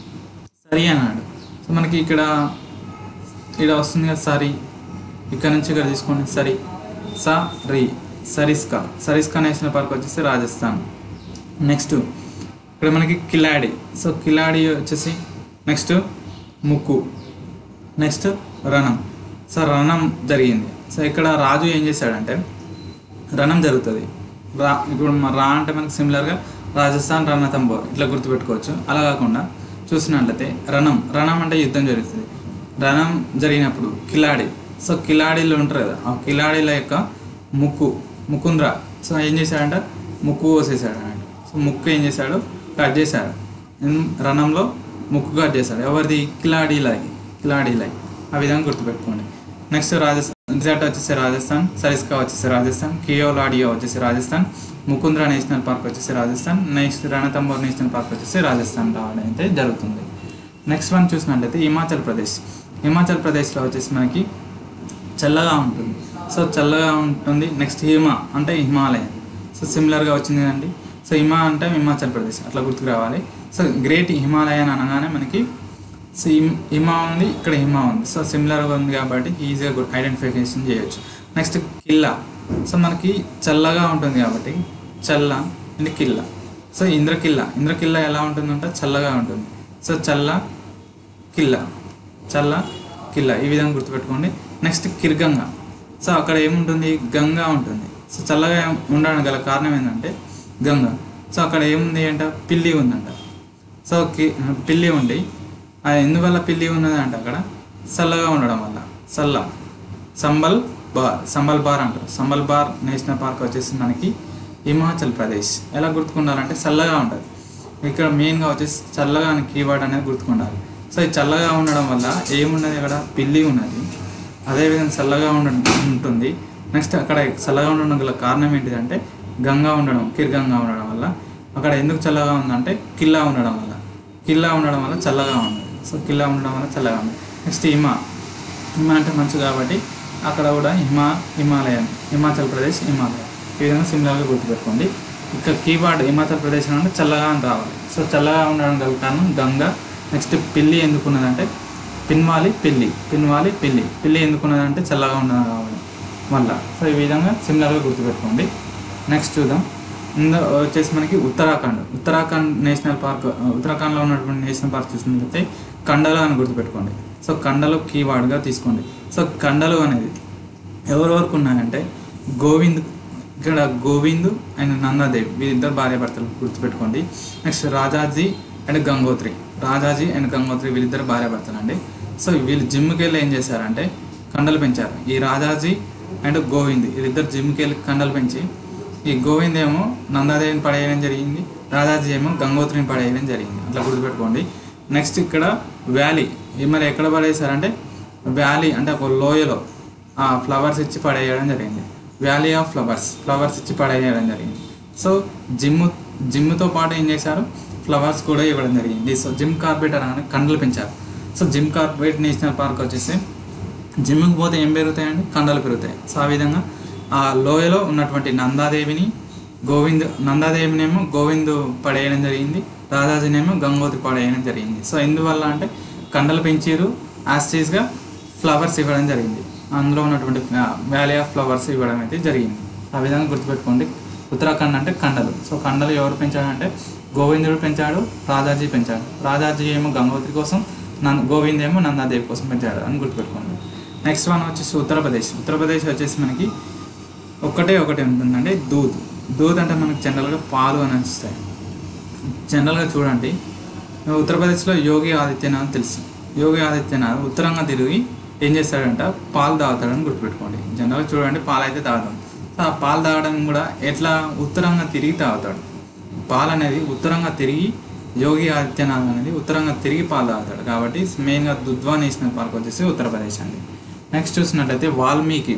సరి అన్నాడు సో మనకి ఇక్కడ ఇక్కడ వస్తుంది కదా సరి ఇక్కడ నుంచి ఇక్కడ తీసుకోండి సరి సా రి సరిస్కా సరిస్కా నేషనల్ పార్క్ వచ్చేసి రాజస్థాన్ నెక్స్ట్ ఇక్కడ మనకి కిలాడి సో కిలాడి వచ్చేసి నెక్స్ట్ ముక్కు నెక్స్ట్ రణం సో రణం జరిగింది సో ఇక్కడ రాజు ఏం చేశాడంటే రణం జరుగుతుంది రా ఇప్పుడు మన రా అంటే మనకి సిమిలర్గా రాజస్థాన్ రణతంబోర్ ఇట్లా గుర్తుపెట్టుకోవచ్చు అలా కాకుండా చూసినట్లయితే రణం రణం అంటే యుద్ధం జరుగుతుంది రణం జరిగినప్పుడు కిలాడి సో కిలాడీలు ఉంటారు కదా ఆ కిలాడీల యొక్క ముక్కు ముకుంద్ర సో ఏం చేశాడంట ముక్కు కోసేసాడు అన్నట్టు సో ముక్కు ఏం చేశాడు కట్ చేశాడు ఇన్- రణంలో ముక్కు కట్ చేశాడు ఎవరిది కిలాడీలకి కిలాడీలకి ఆ విధంగా గుర్తుపెట్టుకోండి నెక్స్ట్ రాజస్థాన్ రిజల్ట్ వచ్చేసి రాజస్థాన్ సరిస్కా వచ్చేసి రాజస్థాన్ కియోలాడియా వచ్చేసి రాజస్థాన్ ముకుంద్రా నేషనల్ పార్క్ వచ్చేసి Rajasthan next Ranthambore national park వచ్చేసి రాజస్థాన్ రావడం అయితే జరుగుతుంది నెక్స్ట్ వన్ చూసినట్లయితే హిమాచల్ ప్రదేశ్ హిమాచల్ ప్రదేశ్లో వచ్చేసి మనకి చల్లగా ఉంటుంది సో చల్లగా ఉంటుంది నెక్స్ట్ హిమ అంటే హిమాలయం సో సిమిలర్గా వచ్చింది కదండి సో హిమ అంటే హిమాచల్ ప్రదేశ్ అట్లా గుర్తుకు రావాలి సో గ్రేట్ హిమాలయన్ అనగానే మనకి సో హిమ్- హిమ ఉంది ఇక్కడ హిమ ఉంది సో సిమిలర్గా ఉంది కాబట్టి ఈజీగా గుడ్ ఐడెంటిఫికేషన్ చేయొచ్చు నెక్స్ట్ కిల్లా సో మనకి చల్లగా ఉంటుంది కాబట్టి చల్ల అండ్ కిల్లా సో ఇంద్రకిల్లా ఇంద్రకిల్లా ఎలా ఉంటుందంటే చల్లగా ఉంటుంది సో చల్ల కిల్లా చల్ల కిల్లా ఈ విధంగా గుర్తుపెట్టుకోండి నెక్స్ట్ కిర్గంగా సో అక్కడ ఏముంటుంది గంగా ఉంటుంది సో చల్లగా ఉండడానికి గల కారణం ఏంటంటే గంగా సో అక్కడ ఏముంది అంటే పిల్లి ఉందంట సో కి పిల్లి ఉండి అది ఎందువల్ల పిల్లి ఉన్నది అంటే అక్కడ చల్లగా ఉండడం వల్ల చల్ల సంబల్ బార్ సంబల్ బార్ అంటారు సంబల్ బార్ నేషనల్ పార్క్ వచ్చేసి మనకి హిమాచల్ ప్రదేశ్ ఎలా గుర్తుకుండాలంటే చల్లగా ఉంటుంది ఇక్కడ మెయిన్గా వచ్చేసి చల్లగా అనే కీవర్డ్ అనేది గుర్తుకుండాలి సో ఈ చల్లగా ఉండడం వల్ల ఏమున్నది అక్కడ పిల్లి ఉన్నది అదేవిధంగా చల్లగా ఉండ ఉంటుంది నెక్స్ట్ అక్కడ చల్లగా ఉండడం గల కారణం ఏంటిదంటే గంగా ఉండడం కిర్గంగా ఉండడం వల్ల అక్కడ ఎందుకు చల్లగా ఉందంటే కిల్లా ఉండడం వల్ల కిల్లా ఉండడం వల్ల చల్లగా ఉన్నది సో కిల్లా ఉండడం వల్ల చల్లగా ఉంది నెక్స్ట్ హిమ హిమ అంటే మంచు కాబట్టి అక్కడ కూడా హిమా హిమాలయం హిమాచల్ ప్రదేశ్ హిమాలయం ఈ విధంగా సిమిలర్గా గుర్తుపెట్టుకోండి ఇక్కడ కీవర్డ్ హిమాచల్ ప్రదేశ్ అంటే చల్లగా అని రావాలి సో చల్లగా ఉండడం గల కారణం గంగా నెక్స్ట్ పిల్లి ఎందుకున్నదంటే పిన్వాలి పిల్లి పిన్వాలి పిల్లి పిల్లి ఎందుకున్నదంటే చల్లగా ఉండడం కావాలి మళ్ళా సో ఈ విధంగా సిమిలర్గా గుర్తుపెట్టుకోండి నెక్స్ట్ చూద్దాం ఇందులో వచ్చేసి మనకి ఉత్తరాఖండ్ ఉత్తరాఖండ్ నేషనల్ పార్క్ ఉత్తరాఖండ్లో ఉన్నటువంటి నేషనల్ పార్క్ చూసినట్లయితే కండలు అని గుర్తుపెట్టుకోండి సో కండలు కీవర్డ్గా తీసుకోండి సో కండలు అనేది ఎవరెవరికి ఉన్నాయంటే గోవింద్ ఇక్కడ గోవింద్ అండ్ నందాదేవ్ వీరిద్దరు భార్య భర్తలు గుర్తుపెట్టుకోండి next Rajaji and Gangotri Rajaji and Gangotri వీళ్ళిద్దరు భార్య భర్తలు అండి సో వీళ్ళు జిమ్కి వెళ్ళి ఏం చేశారంటే కండలు పెంచారు ఈ రాజాజీ అండ్ గోవింద్ వీళ్ళిద్దరు జిమ్కి వెళ్ళి కండలు పెంచి ఈ గోవింద్ ఏమో నందాదేవిని పడేయడం జరిగింది రాజాజీ ఏమో గంగోత్రిని పడేయడం జరిగింది అట్లా గుర్తుపెట్టుకోండి నెక్స్ట్ ఇక్కడ వ్యాలీ ఈ మరి ఎక్కడ పడేశారంటే వ్యాలీ అంటే ఒక లోయలో ఆ ఫ్లవర్స్ ఇచ్చి పడేయడం జరిగింది వ్యాలీ ఆఫ్ ఫ్లవర్స్ ఫ్లవర్స్ ఇచ్చి పడేయడం జరిగింది సో జిమ్ జిమ్తో పాటు ఏం చేశారు ఫ్లవర్స్ కూడా ఇవ్వడం జరిగింది సో జిమ్ కార్బెట్ అనగానే కండలు పెంచారు so Jim Corbett national park వచ్చేసి జిమ్కి పోతే ఏం పెరుగుతాయండి కండలు పెరుగుతాయి సో ఆ విధంగా ఆ లోయలో ఉన్నటువంటి నందాదేవిని గోవింద్ నందాదేవినేమో గోవింద్ పడేయడం జరిగింది రాధాజీనేమో గంగోత్రి పడేయడం జరిగింది సో ఎందువల్ల అంటే కండలు పెంచారు యాస్టీస్గా ఫ్లవర్స్ ఇవ్వడం జరిగింది అందులో ఉన్నటువంటి వ్యాలీ ఆఫ్ ఫ్లవర్స్ ఇవ్వడం అయితే జరిగింది ఆ విధంగా గుర్తుపెట్టుకోండి ఉత్తరాఖండ్ అంటే కండలు సో కండలు ఎవరు పెంచాడంటే గోవిందుడు పెంచాడు రాజాజీ పెంచాడు రాజాజీ ఏమో గంగోత్రి కోసం నంద గోవింద్ ఏమో నందాదేవి కోసం పెంచాడు అని గుర్తుపెట్టుకోండి నెక్స్ట్ వన్ వచ్చేసి ఉత్తరప్రదేశ్ ఉత్తరప్రదేశ్ వచ్చేసి మనకి ఒకటే ఒకటి ఉంటుందండి దూద్ దూద్ అంటే మనకి జనరల్గా పాలు అని వస్తాయి జనరల్గా చూడండి ఉత్తరప్రదేశ్లో యోగి ఆదిత్యనాథ్ తెలుసు యోగి ఆదిత్యనాథ్ ఉత్తరంగా తిరిగి ఏం చేస్తాడంట పాలు తాగుతాడని గుర్తుపెట్టుకోండి జనరల్గా చూడండి పాలు అయితే తాగుతాం సో ఆ పాలు తాగడం కూడా ఎట్లా ఉత్తరంగా తిరిగి తాగుతాడు పాలు అనేది ఉత్తరంగా తిరిగి యోగి ఆదిత్యనాథ్ అనేది ఉత్తరంగా తిరిగి పాలు తాగుతాడు కాబట్టి మెయిన్గా దుద్వా నేషనల్ పార్క్ వచ్చేసి ఉత్తరప్రదేశ్ అండి నెక్స్ట్ చూసినట్లయితే వాల్మీకి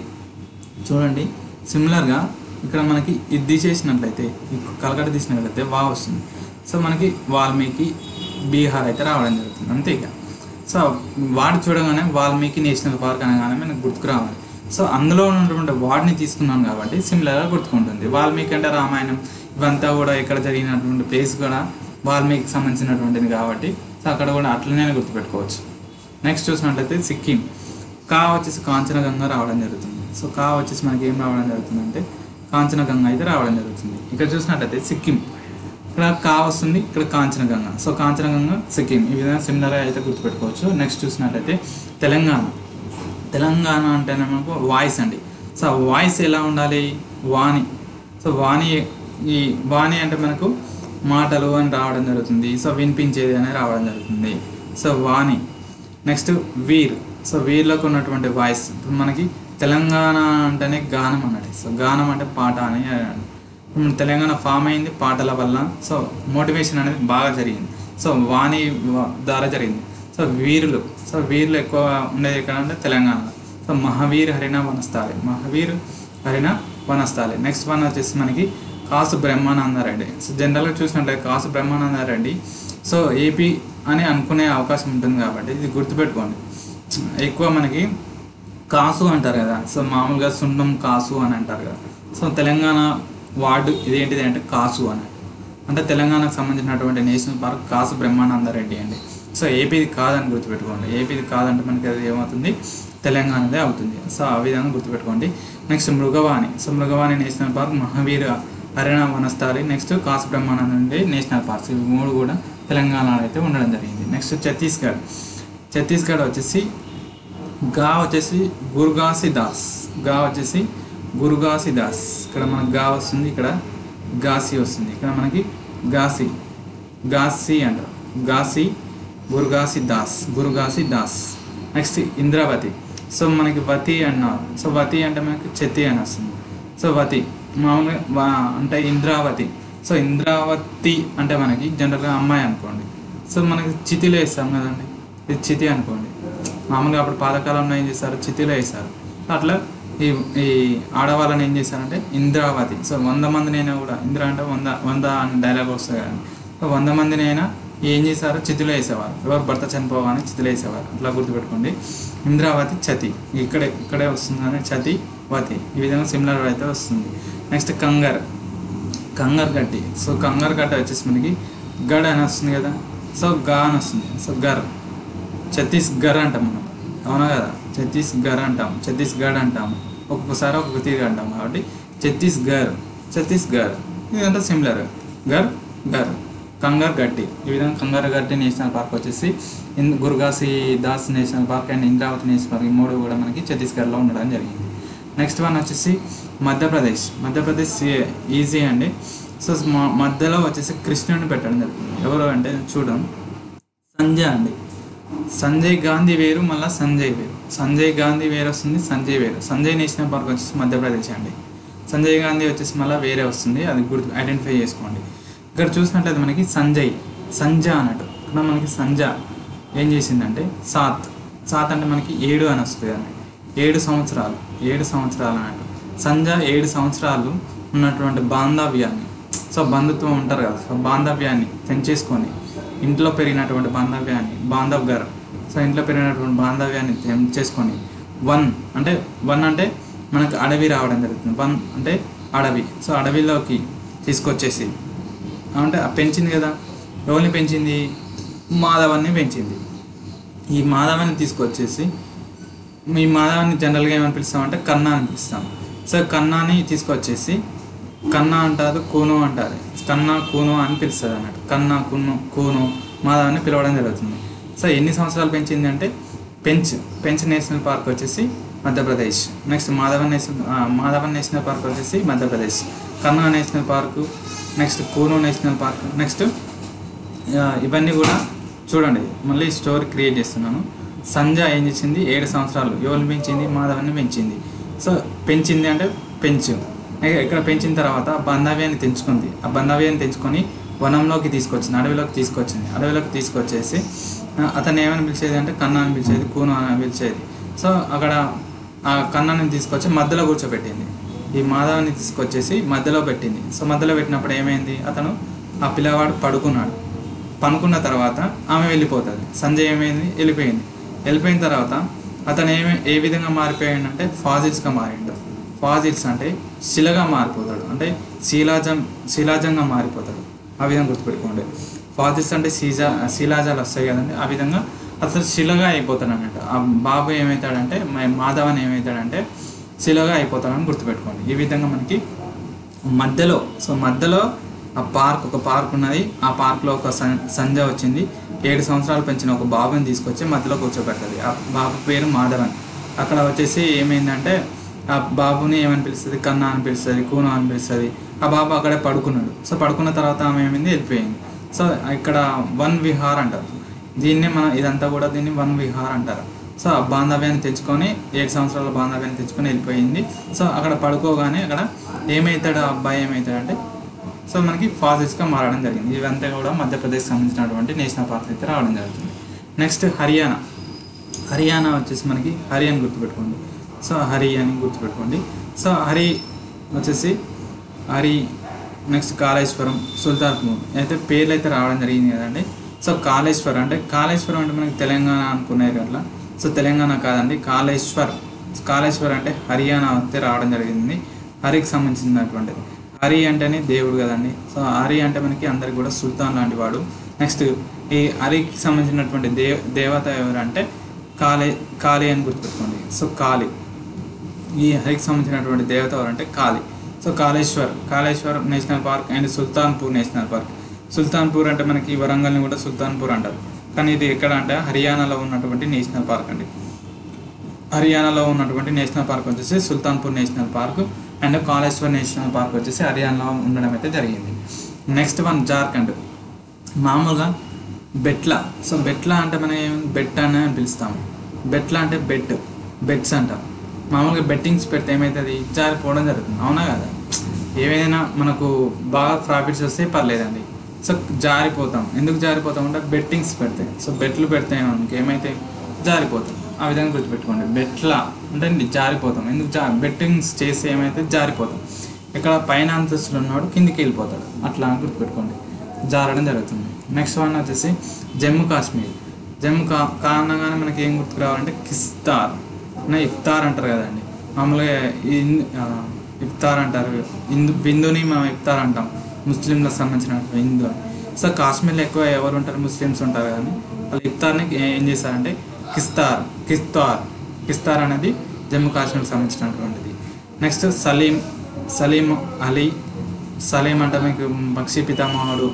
చూడండి సిమిలర్గా ఇక్కడ మనకి ఇది తీసేసినట్లయితే ఈ కలకట తీసినట్లయితే వా వస్తుంది సో మనకి వాల్మీకి బీహార్ అయితే రావడం జరుగుతుంది అంతే ఇక సో వాడు చూడగానే వాల్మీకి నేషనల్ పార్క్ అనగానే మనకు గుర్తుకు రావాలి సో అందులో ఉన్నటువంటి వాడిని తీసుకున్నాను కాబట్టి సిమిలర్గా గుర్తుకుంటుంది వాల్మీకి అంటే రామాయణం ఇవంతా కూడా ఇక్కడ జరిగినటువంటి ప్లేస్ కూడా వాల్మీకి సంబంధించినటువంటిది కాబట్టి సో అక్కడ కూడా అట్లనే గుర్తుపెట్టుకోవచ్చు నెక్స్ట్ చూసినట్లయితే సిక్కిం కా వచ్చేసి కాంచనగంగా రావడం జరుగుతుంది సో కా వచ్చేసి మనకి ఏం రావడం జరుగుతుందంటే కాంచనగంగా అయితే రావడం జరుగుతుంది ఇక్కడ చూసినట్లయితే సిక్కిం ఇక్కడ కా వస్తుంది ఇక్కడ కాంచనగంగా సో కాంచనగంగా సిక్కిం ఈ విధంగా సిమిలర్ అయితే గుర్తుపెట్టుకోవచ్చు నెక్స్ట్ చూసినట్లయితే తెలంగాణ తెలంగాణ అంటేనే మనకు వాయిస్ అండి సో ఆ వాయిస్ ఎలా ఉండాలి వాణి సో వాణి ఈ వాణి అంటే మనకు మాటలు అని రావడం జరుగుతుంది సో వినిపించేది అని రావడం జరుగుతుంది so Vani next Veer so వీర్లోకి ఉన్నటువంటి వాయిస్ ఇప్పుడు మనకి తెలంగాణ అంటేనే గానం అన్నట్టు సో గానం అంటే పాట అని మన తెలంగాణ ఫామ్ అయింది పాటల వల్ల సో మోటివేషన్ అనేది బాగా జరిగింది సో వాణి వ- ద్వారా జరిగింది సో వీరులు సో వీరులు ఎక్కువ ఉండేది ఎక్కడ అంటే తెలంగాణలో so Mahavir Harina Vanasthali Mahavir Harina Vanasthali next one వచ్చేసి మనకి కాసు బ్రహ్మానందారెడ్డి సో జనరల్గా చూసినట్లయితే కాసు బ్రహ్మానందారెడ్డి సో ఏపీ అని అనుకునే అవకాశం ఉంటుంది కాబట్టి ఇది గుర్తుపెట్టుకోండి ఎక్కువ మనకి కాసు అంటారు కదా సో మామూలుగా సున్నం కాసు అని అంటారు కదా సో తెలంగాణ వార్డు ఇదేంటిది అంటే కాసు అని అంటే తెలంగాణకు సంబంధించినటువంటి నేషనల్ పార్క్ కాసు బ్రహ్మానందరెడ్డి అండి సో ఏపీది కాదని గుర్తుపెట్టుకోండి ఏపీది కాదంటే మనకి అది ఏమవుతుంది తెలంగాణదే అవుతుంది సో ఆ విధంగా గుర్తుపెట్టుకోండి next Mrugavani so Mrugavani national park Mahavir Harina Vanasthali next Kasu Brahmananda national parks ఇవి మూడు కూడా తెలంగాణలో అయితే ఉండడం జరిగింది నెక్స్ట్ ఛత్తీస్గఢ్ ఛత్తీస్గఢ్ వచ్చేసి గా వచ్చేసి గురుగాసి దాస్ గా వచ్చేసి గురుగాసి దాస్ ఇక్కడ మనకు గా వస్తుంది ఇక్కడ గాసి వస్తుంది ఇక్కడ మనకి గాసి గాసి అంటారు గాసి గురుగాసి దాస్ గురుగాసి దాస్ నెక్స్ట్ ఇంద్రావతి సో మనకి వతి అన్నారు సో వతి అంటే మనకి చెత్తి అని వస్తుంది సో వతి మామూలుగా వా- అంటే ఇంద్రావతి సో ఇంద్రావతి అంటే మనకి జనరల్గా అమ్మాయి అనుకోండి సో మనకి చితిలో వేస్తాం కదండి ఇది చితి అనుకోండి మామూలుగా అప్పుడు పాతకాలంలో ఏం చేస్తారు చితిలో వేస్తారు అట్లా ఈ ఈ ఆడవాళ్ళని ఏం చేశారంటే ఇంద్రావతి సో వంద మందినైనా కూడా ఇంద్ర అంటే వంద వంద అని డైలాగ్ వస్తుంది కదండి సో వంద మందినైనా ఏం చేశారు చితిలో వేసేవారు ఎవరు భర్త చనిపోవాలని చితిలో వేసేవారు అట్లా గుర్తుపెట్టుకోండి ఇంద్రావతి చతి ఇక్కడే ఇక్కడే వస్తుంది కానీ చతి వతి ఈ విధంగా సిమిలర్ అయితే వస్తుంది నెక్స్ట్ కంగర్ కంగారు గడ్డి సో కంగారు గడ్డ వచ్చేసి మనకి గడ్ అని వస్తుంది కదా సో గా అని వస్తుంది సో గర్ ఛత్తీస్గఢ్ అంటాం మనం అవునా కదా ఛత్తీస్గఢ్ అంటాం ఛత్తీస్గఢ్ అంటాం ఒక్కొక్కసారి ఒక్కొక్క తీరుగా అంటాం కాబట్టి ఛత్తీస్గఢ్ ఛత్తీస్గఢ్ ఇదంతా సిమిలర్ గర్ గర్ కంగారు గట్టి ఈ విధంగా కంగారు గట్టి నేషనల్ పార్క్ వచ్చేసి in గురుగాసి Das national park and Indravati national park ఈ మూడు కూడా మనకి ఛత్తీస్గఢ్లో ఉండడం జరిగింది నెక్స్ట్ వన్ వచ్చేసి మధ్యప్రదేశ్ మధ్యప్రదేశ్ ఈజీ అండి సో మ- మధ్యలో వచ్చేసి కృష్ణుడిని పెట్టడం జరుగుతుంది ఎవరు అంటే చూడం సంజయ్ అండి సంజయ్ గాంధీ వేరు మళ్ళీ సంజయ్ వేరు సంజయ్ గాంధీ వేరు వస్తుంది సంజయ్ వేరు సంజయ్ నేషనల్ పార్క్ వచ్చేసి మధ్యప్రదేశ్ అండి సంజయ్ గాంధీ వచ్చేసి మళ్ళీ వేరే వస్తుంది అది గుర్తు ఐడెంటిఫై చేసుకోండి ఇక్కడ చూసినట్లయితే మనకి సంజయ్ సంజ అన్నట్టు ఇక్కడ మనకి సంజ ఏం చేసిందంటే సాత్ సాత్ అంటే మనకి ఏడు అని వస్తుంది కదండి ఏడు సంవత్సరాలు ఏడు సంవత్సరాలు అన్నట్టు సంజ ఏడు సంవత్సరాలు ఉన్నటువంటి బాంధవ్యాన్ని సో బంధుత్వం ఉంటారు కదా సో బాంధవ్యాన్ని పెంచేసుకొని ఇంట్లో పెరిగినటువంటి బాంధవ్యాన్ని బాంధవ్ గారు సో ఇంట్లో పెరిగినటువంటి బాంధవ్యాన్ని చేసుకొని వన్ అంటే వన్ అంటే మనకు అడవి రావడం జరుగుతుంది వన్ అంటే అడవి సో అడవిలోకి తీసుకొచ్చేసి అంటే ఆ పెంచింది కదా ఎవరిని పెంచింది మాధవాన్ని పెంచింది ఈ మాధవాన్ని తీసుకొచ్చేసి మీ మాధవాన్ని జనరల్గా ఏమని పిలుస్తామంటే కన్నా అని పిలుస్తాం సో కన్నాని తీసుకొచ్చేసి కన్నా అంటారు కూను అంటారు కన్నా కూను అని పిలుస్తుంది అన్నట్టు కన్నా కును కూను మాధవాన్ని పిలవడం జరుగుతుంది సో ఎన్ని సంవత్సరాలు పెంచింది అంటే పెంచ్ పెంచ్ నేషనల్ పార్క్ వచ్చేసి మధ్యప్రదేశ్ నెక్స్ట్ మాధవన్ నేషనల్ ఆ, మాధవన్ నేషనల్ పార్క్ వచ్చేసి మధ్యప్రదేశ్ కన్నా national park next Kuno national park next ఆ, ఇవన్నీ కూడా చూడండి మళ్ళీ స్టోరీ క్రియేట్ చేస్తున్నాను సంజ ఏం చేసింది ఏడు సంవత్సరాలు ఎవరిని పెంచింది మాధవన్ని పెంచింది సో పెంచింది అంటే పెంచు ఇక ఇక్కడ పెంచిన తర్వాత ఆ బంధవ్యాన్ని తెంచుకుంది ఆ బంధవ్యాన్ని తెంచుకొని వనంలోకి తీసుకొచ్చింది అడవిలోకి తీసుకొచ్చింది అడవిలోకి తీసుకొచ్చేసి ఆ, అతను ఏమని పిలిచేది అంటే కన్నా అని పిలిచేది కూను అని పిలిచేది సో అక్కడ ఆ కన్నాని తీసుకొచ్చి మధ్యలో కూర్చోబెట్టింది ఈ మాధవాన్ని తీసుకొచ్చేసి మధ్యలో పెట్టింది సో మధ్యలో పెట్టినప్పుడు ఏమైంది అతను ఆ పిల్లవాడు పడుకున్నాడు పనుకున్న తర్వాత ఆమె వెళ్ళిపోతుంది సంజయ్ ఏమైంది వెళ్ళిపోయింది వెళ్ళిపోయిన తర్వాత అతను ఏమి ఏ విధంగా మారిపోయాడంటే ఫాజిల్స్గా మారిండు ఫాజిల్స్ అంటే శిలగా మారిపోతాడు అంటే శీలాజం శిలాజంగా మారిపోతాడు ఆ విధంగా గుర్తుపెట్టుకోండి ఫాజిల్స్ అంటే శీజా శిలాజాలు వస్తాయి కదండి ఆ విధంగా అసలు శిలగా అయిపోతాడు అన్నట్టు ఆ బాబు ఏమవుతాడంటే మా- మాధవన్ ఏమవుతాడంటే శిలగా అయిపోతాడని గుర్తుపెట్టుకోండి ఈ విధంగా మనకి మధ్యలో సో మధ్యలో ఆ పార్క్ ఒక పార్క్ ఉన్నది ఆ పార్క్లో ఒక సం సంజ వచ్చింది ఏడు సంవత్సరాలు పెంచిన ఒక బాబుని తీసుకొచ్చి మధ్యలో కూర్చోబెట్టది ఆ బాబు పేరు మాధవన్ అక్కడ వచ్చేసి ఏమైందంటే ఆ బాబుని ఏమని పిలుస్తుంది కన్నా అని పిలుస్తుంది కూన అని పిలుస్తుంది ఆ బాబు అక్కడే పడుకున్నాడు సో పడుకున్న తర్వాత ఆమె ఏమైంది వెళ్ళిపోయింది సో ఇక్కడ వన్ విహార్ అంటారు దీన్నే మనం ఇదంతా కూడా దీన్ని వన్ విహార్ అంటారు సో ఆ బాంధవ్యాన్ని తెచ్చుకొని ఏడు సంవత్సరాల బాంధవ్యాన్ని తెచ్చుకొని వెళ్ళిపోయింది సో అక్కడ పడుకోగానే అక్కడ ఏమవుతాడు ఆ అబ్బాయి ఏమవుతాడు అంటే సో మనకి ఫాసిస్ట్గా మారడం జరిగింది ఇవంతా కూడా మధ్యప్రదేశ్ సంబంధించినటువంటి నేషనల్ పార్క్స్ అయితే రావడం జరుగుతుంది నెక్స్ట్ హర్యానా హర్యానా వచ్చేసి మనకి హరి అని గుర్తుపెట్టుకోండి సో హరి అని గుర్తుపెట్టుకోండి సో హరి వచ్చేసి హరి నెక్స్ట్ కాళేశ్వరం సుల్తాన్పూర్ అయితే పేర్లు అయితే రావడం జరిగింది కదండి సో కాళేశ్వరం అంటే కాళేశ్వరం అంటే మనకి తెలంగాణ అనుకునేది అట్లా సో తెలంగాణ కాదండి కాళేశ్వర్ కాళేశ్వర్ అంటే హర్యానా అయితే రావడం జరిగింది హరికి సంబంధించినటువంటిది హరి అంటేనే దేవుడు కదండి సో హరి అంటే మనకి అందరికి కూడా సుల్తాన్ లాంటి వాడు నెక్స్ట్ ఈ హరికి సంబంధించినటువంటి దేవ దేవత ఎవరంటే కాళీ కాళీ అని గుర్తుపెట్టుకోండి సో కాళీ ఈ హరికి సంబంధించినటువంటి దేవత ఎవరంటే Kali so Kaleshwar Kaleshwar national park and Sultanpur national park Sultanpur అంటే మనకి వరంగల్ని కూడా సుల్తాన్పూర్ అంటారు కానీ ఇది ఎక్కడ అంటే హర్యానాలో ఉన్నటువంటి నేషనల్ పార్క్ అండి హర్యానాలో ఉన్నటువంటి నేషనల్ పార్క్ వచ్చేసి Sultanpur national park and Kaleshwar national park వచ్చేసి హర్యానాలో ఉండడం అయితే జరిగింది నెక్స్ట్ వన్ జార్ఖండ్ మామూలుగా బెట్ల సో బెట్ల అంటే మనం ఏం బెట్ అని పిలుస్తాము బెట్ల అంటే బెట్ బెట్స్ అంటాం మామూలుగా బెట్టింగ్స్ పెడితే ఏమవుతుంది జారిపోవడం జరుగుతుంది అవునా కదా ఏవైనా మనకు బాగా ప్రాఫిట్స్ వస్తే పర్లేదండి సో జారిపోతాం ఎందుకు జారిపోతాం అంటే బెట్టింగ్స్ పెడితే సో బెట్లు పెడితే మనకి ఏమైతే జారిపోతాం ఆ విధంగా గుర్తుపెట్టుకోండి బెట్ల అంటే ని- జారిపోతాం ఎందుకు జా బెట్టింగ్స్ చేసి ఏమైతే జారిపోతాం ఇక్కడ పైన అంతస్తులు ఉన్నవాడు కిందికి వెళ్ళిపోతాడు అట్లా అని గుర్తుపెట్టుకోండి జారడం జరుగుతుంది నెక్స్ట్ వన్ వచ్చేసి జమ్మూ కాశ్మీర్ జమ్మూ కా కారణంగానే మనకి ఏం గుర్తుకు రావాలంటే కిస్తార్ నా ఇఫ్తార్ అంటారు కదండి మామూలుగా ఇన్- ఆ, ఇఫ్తార్ అంటారు హిందూ బిందుని మనం ఇఫ్తార్ అంటాం ముస్లింలకు సంబంధించిన హిందూ అని. సో కాశ్మీర్లో ఎక్కువ ఎవరు ఉంటారు ముస్లిమ్స్ ఉంటారు కానీ వాళ్ళు ఇఫ్తార్ని ఏ- ఏం చేశారంటే కిస్తార్ కిస్తార్ కిస్తార్ అనేది జమ్మూ కాశ్మీర్కి సంబంధించినటువంటిది నెక్స్ట్ సలీం సలీం అలీ సలీం అంటే మీకు పక్షి పితామహుడు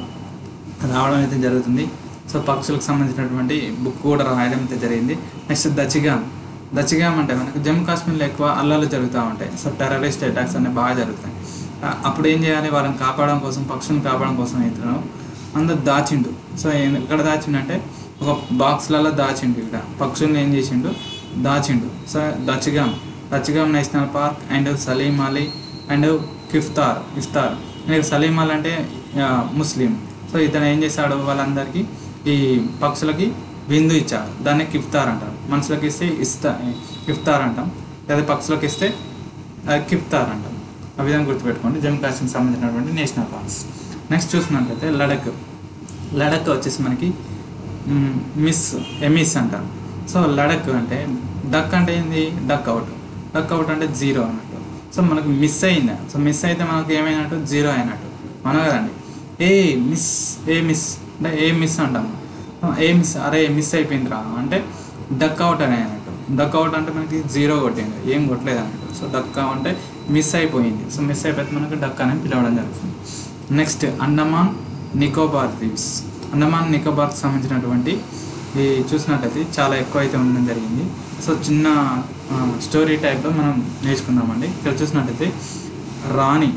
రావడం అయితే జరుగుతుంది సో పక్షులకు సంబంధించినటువంటి బుక్ కూడా రాయడం అయితే జరిగింది నెక్స్ట్ దచిగాం దచిగాం అంటే మనకు జమ్మూ కాశ్మీర్లో ఎక్కువ అల్లర్లు జరుగుతూ ఉంటాయి సో టెర్రరిస్ట్ అటాక్స్ అనేవి బాగా జరుగుతాయి ఆ- అప్పుడు ఏం చేయాలి వాళ్ళని కాపాడడం కోసం పక్షులను కాపాడడం కోసం అయితే అందరు దాచిండు సో ఏ- ఎక్కడ దాచిండు అంటే ఒక బాక్స్లలో దాచిండు ఇక్కడ పక్షుల్ని ఏం చేసిండు దాచిండు so Dachigam Dachigam national park and Salim Ali and Kishtwar ఇఫ్తార్ ఇక్కడ సలీం అలీ అంటే ఆ, ముస్లిం సో ఇతను ఏం చేశాడు వాళ్ళందరికీ ఈ పక్షులకి విందు ఇచ్చాడు దాన్ని కిఫ్తార్ అంటారు మనుషులకి ఇస్తే ఇస్తా ఇఫ్తార్ అంటాం లేదా పక్షులకు ఇస్తే ఆ, కిఫ్తార్ అంటాం ఆ విధంగా గుర్తుపెట్టుకోండి జమ్మూ కాశ్మీర్కి సంబంధించినటువంటి నేషనల్ పార్క్స్ నెక్స్ట్ చూసినట్లయితే లడక్ లడక్ వచ్చేసి మనకి మ్, మిస్ ఎమిస్ అంటాం సో లడక్ అంటే డక్ అంటే ఏంది డక్ అవుట్ డక్ అవుట్ అంటే జీరో అన్నట్టు సో మనకు మిస్ అయింది సో మిస్ అయితే మనకు ఏమైనట్టు జీరో అయినట్టు అవునా కదండి ఏ మిస్ ఏ మిస్ అంటే ఏ మిస్ అంటాం ఏ మిస్ అరే మిస్ అయిపోయిందిరా అంటే డక్ అవుట్ అని అన్నట్టు డక్ అవుట్ అంటే మనకి జీరో కొట్టింది ఏం కొట్టలేదు అన్నట్టు సో డక్ అంటే మిస్ అయిపోయింది సో మిస్ అయిపోతే మనకు డక్ అని పిలవడం జరుగుతుంది నెక్స్ట్ అండమాన్ నికోబార్ ద్వీప్స్ అండమాన్ నికోబార్కి సంబంధించినటువంటి ఈ చూసినట్టయితే చాలా ఎక్కువ అయితే ఉండడం జరిగింది సో చిన్న స్టోరీ టైప్లో మనం నేర్చుకుందామండి ఇక్కడ చూసినట్టయితే Rani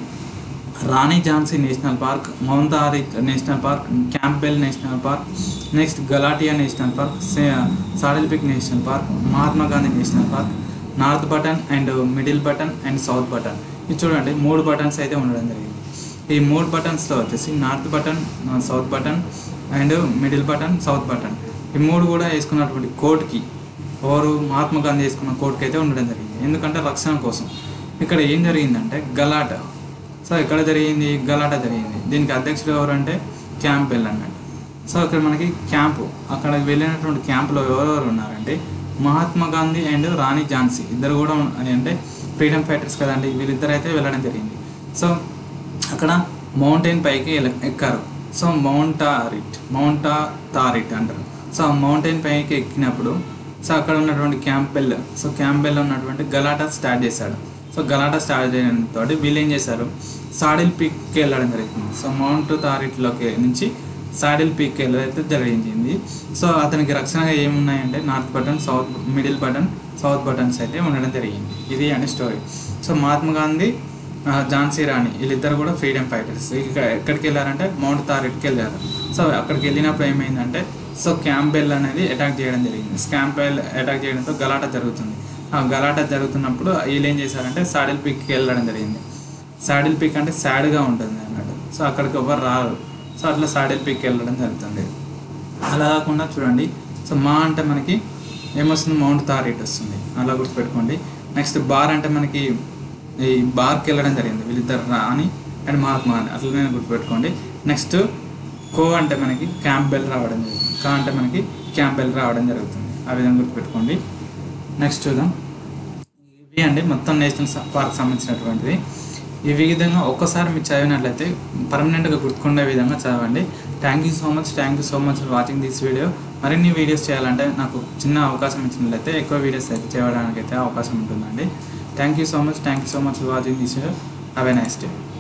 Rani Jhansi national park mount Harriet national park Campbell national park next Galathea national park saddle peak national park Mahatma Gandhi national park north button and middle button and south button ఇది చూడండి మూడు బటన్స్ అయితే ఉండడం జరిగింది ఈ మూడు బటన్స్లో వచ్చేసి north button south button and middle button south button ఈ మూడు కూడా వేసుకున్నటువంటి కోట్కి ఎవరు మహాత్మా గాంధీ వేసుకున్న కోట్కి అయితే ఉండడం జరిగింది ఎందుకంటే రక్షణ కోసం ఇక్కడ ఏం జరిగిందంటే గలాట సో ఎక్కడ జరిగింది గలాట జరిగింది దీనికి అధ్యక్షుడు ఎవరంటే క్యాంపెల్ అన్నట్టు సో ఇక్కడ మనకి క్యాంపు అక్కడ వెళ్ళినటువంటి క్యాంపులో ఎవరెవరు ఉన్నారంటే మహాత్మా గాంధీ అండ్ రాణి ఝాన్సీ ఇద్దరు కూడా ఉన్న- అంటే ఫ్రీడమ్ ఫైటర్స్ కదండి వీళ్ళిద్దరు అయితే వెళ్ళడం జరిగింది సో అక్కడ మౌంటైన్ పైకి ఎల- ఎక్కారు సో మౌంటారిట్ మౌంటా తారిట్ అంటారు సో ఆ మౌంటైన్ పైకి ఎక్కినప్పుడు సో అక్కడ ఉన్నటువంటి క్యాంపెల్ సో క్యాంపెల్ ఉన్నటువంటి గలాటా స్టార్ట్ చేశాడు సో గలాటా స్టార్ట్ చేయడంతో వీళ్ళు ఏం చేశారు సాడిల్ పీక్కి వెళ్ళడం జరిగింది సో మౌంట్ తారిట్లోకి నుంచి సాడిల్ పీక్ వెళ్ళైతే జరిగింది సో అతనికి రక్షణగా ఏమున్నాయంటే north button south middle button south buttons అయితే ఉండడం జరిగింది ఇది అని స్టోరీ సో మహాత్మా గాంధీ ఆ, ఝాన్సీ రాణి వీళ్ళిద్దరు కూడా ఫ్రీడమ్ ఫైటర్స్ ఇక ఎక్కడికి వెళ్ళారంటే మౌంట్ తారెట్కి వెళ్ళారు సో అక్కడికి వెళ్ళినప్పుడు ఏమైందంటే సో క్యాంబెల్ అనేది అటాక్ చేయడం జరిగింది క్యాంబెల్ అటాక్ చేయడంతో గలాట జరుగుతుంది ఆ గలాట జరుగుతున్నప్పుడు వీళ్ళు ఏం చేశారంటే సాడిల్ పీక్కి వెళ్ళడం జరిగింది సాడిల్ పీక్ అంటే సాడ్గా ఉంటుంది అన్నట్టు సో అక్కడికి ఎవరు రారు సో అట్లా సాడిల్ పీక్కి వెళ్ళడం జరుగుతుంది అలా కాకుండా చూడండి సో మా అంటే మనకి ఏమొస్తుంది మౌంట్ తారేట్ వస్తుంది అలా గుర్తుపెట్టుకోండి నెక్స్ట్ బార్ అంటే మనకి ఈ బార్కి వెళ్ళడం జరిగింది వీళ్ళిద్దరు రాని అండ్ మహాత్మా గాంధీ అట్లా నేను గుర్తుపెట్టుకోండి నెక్స్ట్ కో అంటే మనకి క్యాంపెల్ రావడం జరుగుతుంది కా అంటే మనకి క్యాంపెల్ రావడం జరుగుతుంది ఆ విధంగా గుర్తుపెట్టుకోండి నెక్స్ట్ చూద్దాం ఇవి అండి మొత్తం నేషనల్ స- పార్క్ సంబంధించినటువంటిది ఈ విధంగా ఒక్కసారి మీరు చదివినట్లయితే పర్మనెంట్గా గుర్తుకునే విధంగా చదవండి thank you so much thank you so much for watching this video మరిన్ని వీడియోస్ చేయాలంటే నాకు చిన్న అవకాశం ఇచ్చినట్లయితే ఎక్కువ వీడియోస్ అయితే చేయడానికి అయితే అవకాశం ఉంటుందండి thank you so much thank you so much for watching this video have a nice day